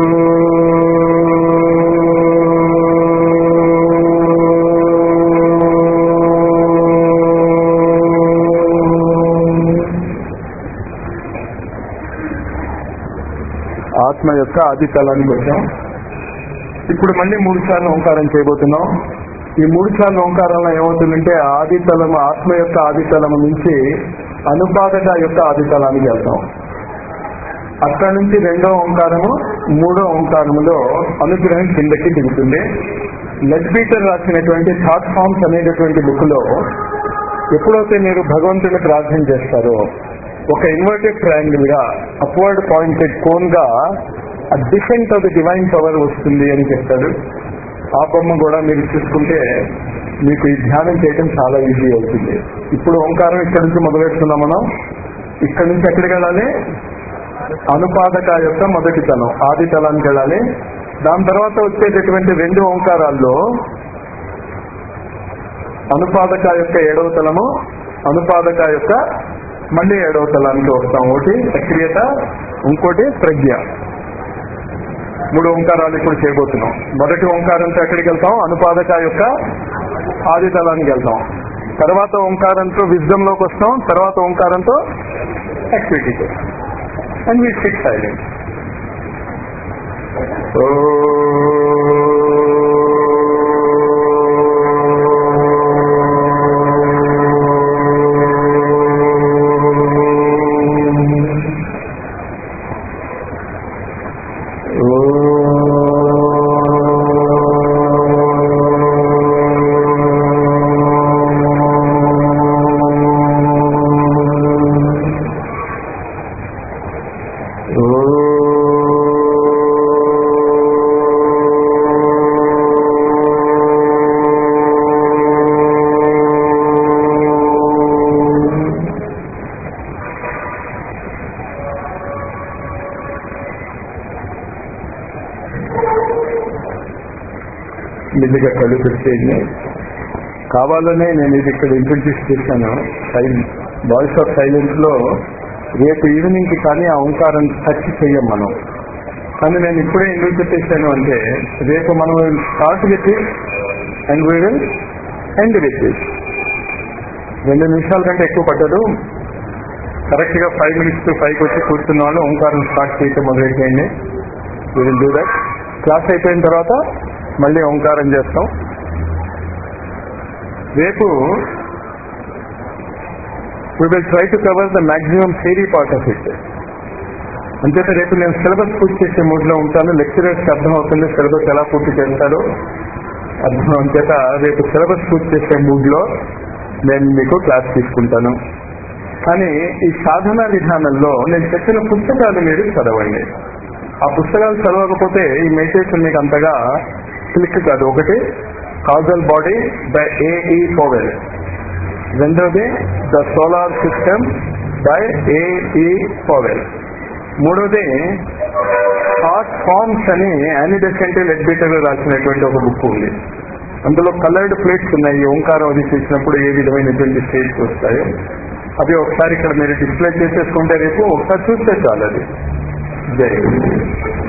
ఆత్మ యొక్క ఆది తలానికి వచ్చాం ఇప్పుడు మళ్ళీ మూడు సార్లు ఓంకారం చేయబోతున్నాం ఈ మూడు సార్లు ఓంకారంలో ఏమవుతుందంటే ఆది తలము ఆత్మ యొక్క ఆది తలము నుంచి అనుపాదక యొక్క ఆది తలానికి వెళ్తాం అక్కడ నుంచి రెండో ఓంకారము మూడో ఓంకారములో అనుగ్రహం కిందకి దిగుతుంది లెడ్బీటర్ రాసినటువంటి థాట్ ఫార్మ్స్ అనేటటువంటి బుక్ లో ఎప్పుడైతే మీరు భగవంతుని ప్రార్థన చేస్తారో ఒక ఇన్వర్టెడ్ ట్రయాంగిల్ గా అప్వర్డ్ పాయింటెడ్ కోన్ గా ఆ descent of the divine power వస్తుంది అని చెప్తాడు ఆ బొమ్మ కూడా మీరు చూసుకుంటే మీకు ఈ ధ్యానం చేయడం చాలా ఈజీ అవుతుంది ఇప్పుడు ఓంకారం ఇక్కడ నుంచి మొదలెడుతున్నాం మనం ఇక్కడ నుంచి ఎక్కడికి వెళ్ళాలి అనుపాదక యొక్క మొదటి తలం ఆది తలానికి వెళ్ళాలి దాని తర్వాత వచ్చేటటువంటి రెండు ఓంకారాల్లో అనుపాదక యొక్క ఏడవ తలము అనుపాదక యొక్క మళ్ళీ ఏడవ తలానికి వస్తాం ఒకటి సక్రియత ఇంకోటి ప్రజ్ఞ మూడు ఓంకారాలు ఇప్పుడు చేయబోతున్నాం మొదటి ఓంకారంతో ఎక్కడికి వెళ్తాం అనుపాదక యొక్క ఆది తలానికి వెళ్తాం తర్వాత ఓంకారంతో విజ్డమ్ లోకి వస్తాం తర్వాత ఓంకారంతో యాక్టివిటీకి అండ్ వీ సిట్ సైలెంట్ మెల్లిగా కళ్ళు పెట్టేయండి కావాలనే నేను ఇది ఇక్కడ ఇంట్రడ్యూస్ చేశాను వాయిస్ ఆఫ్ సైలెన్స్ లో రేపు ఈవినింగ్ కి కానీ ఆ ఓంకారం టచ్ చెయ్యం మనం కానీ నేను ఇప్పుడే ఎందుకు చెప్పేశాను అంటే రేపు మనం start with and we will end with రెండు నిమిషాల కంటే ఎక్కువ పట్టదు కరెక్ట్ గా ఫైవ్ మినిట్స్ టు ఫైవ్ వచ్చి కూర్చున్న వాళ్ళు ఓంకారం స్టార్ట్ చేయటం మొదలెట్టేయండి we will do that class అయిపోయిన తర్వాత మళ్ళీ ఓంకారం చేస్తాం రేపు we will try to cover the maximum theory part of it అంతేత రేపు నేను సిలబస్ పూర్తి చేసే మూడ్ లో ఉంటాను లెక్చరర్స్ కి అర్థం అవుతుంది సిలబస్ ఎలా పూర్తి చేస్తారో అర్థం అంతేత రేపు సిలబస్ పూర్తి చేసే మూడ్ లో నేను మీకు క్లాస్ తీసుకుంటాను కానీ ఈ సాధన విధానంలో నేను చెప్పిన పుస్తకాలు మీరు చదవండి ఆ పుస్తకాలు చదవకపోతే ఈ మెడిటేషన్ మీకు అంతగా క్లిక్ కాదు ఒకటి causal body by A E Powell రెండోది the solar system by A E Powell మూడోది థాట్ ఫార్మ్స్ అని యానిడెసెంటే లెడ్బిటర్ రాసినటువంటి ఒక బుక్ ఉంది అందులో కలర్డ్ ప్లేట్స్ ఉన్నాయి ఓంకారం అది చేసినప్పుడు ఏ విధమైనటువంటి స్టేట్స్ వస్తాయో అవి ఒకసారి ఇక్కడ మీరు డిస్ప్లే చేసేసుకుంటే రేపు ఒకసారి చూస్తే చాలు అది జై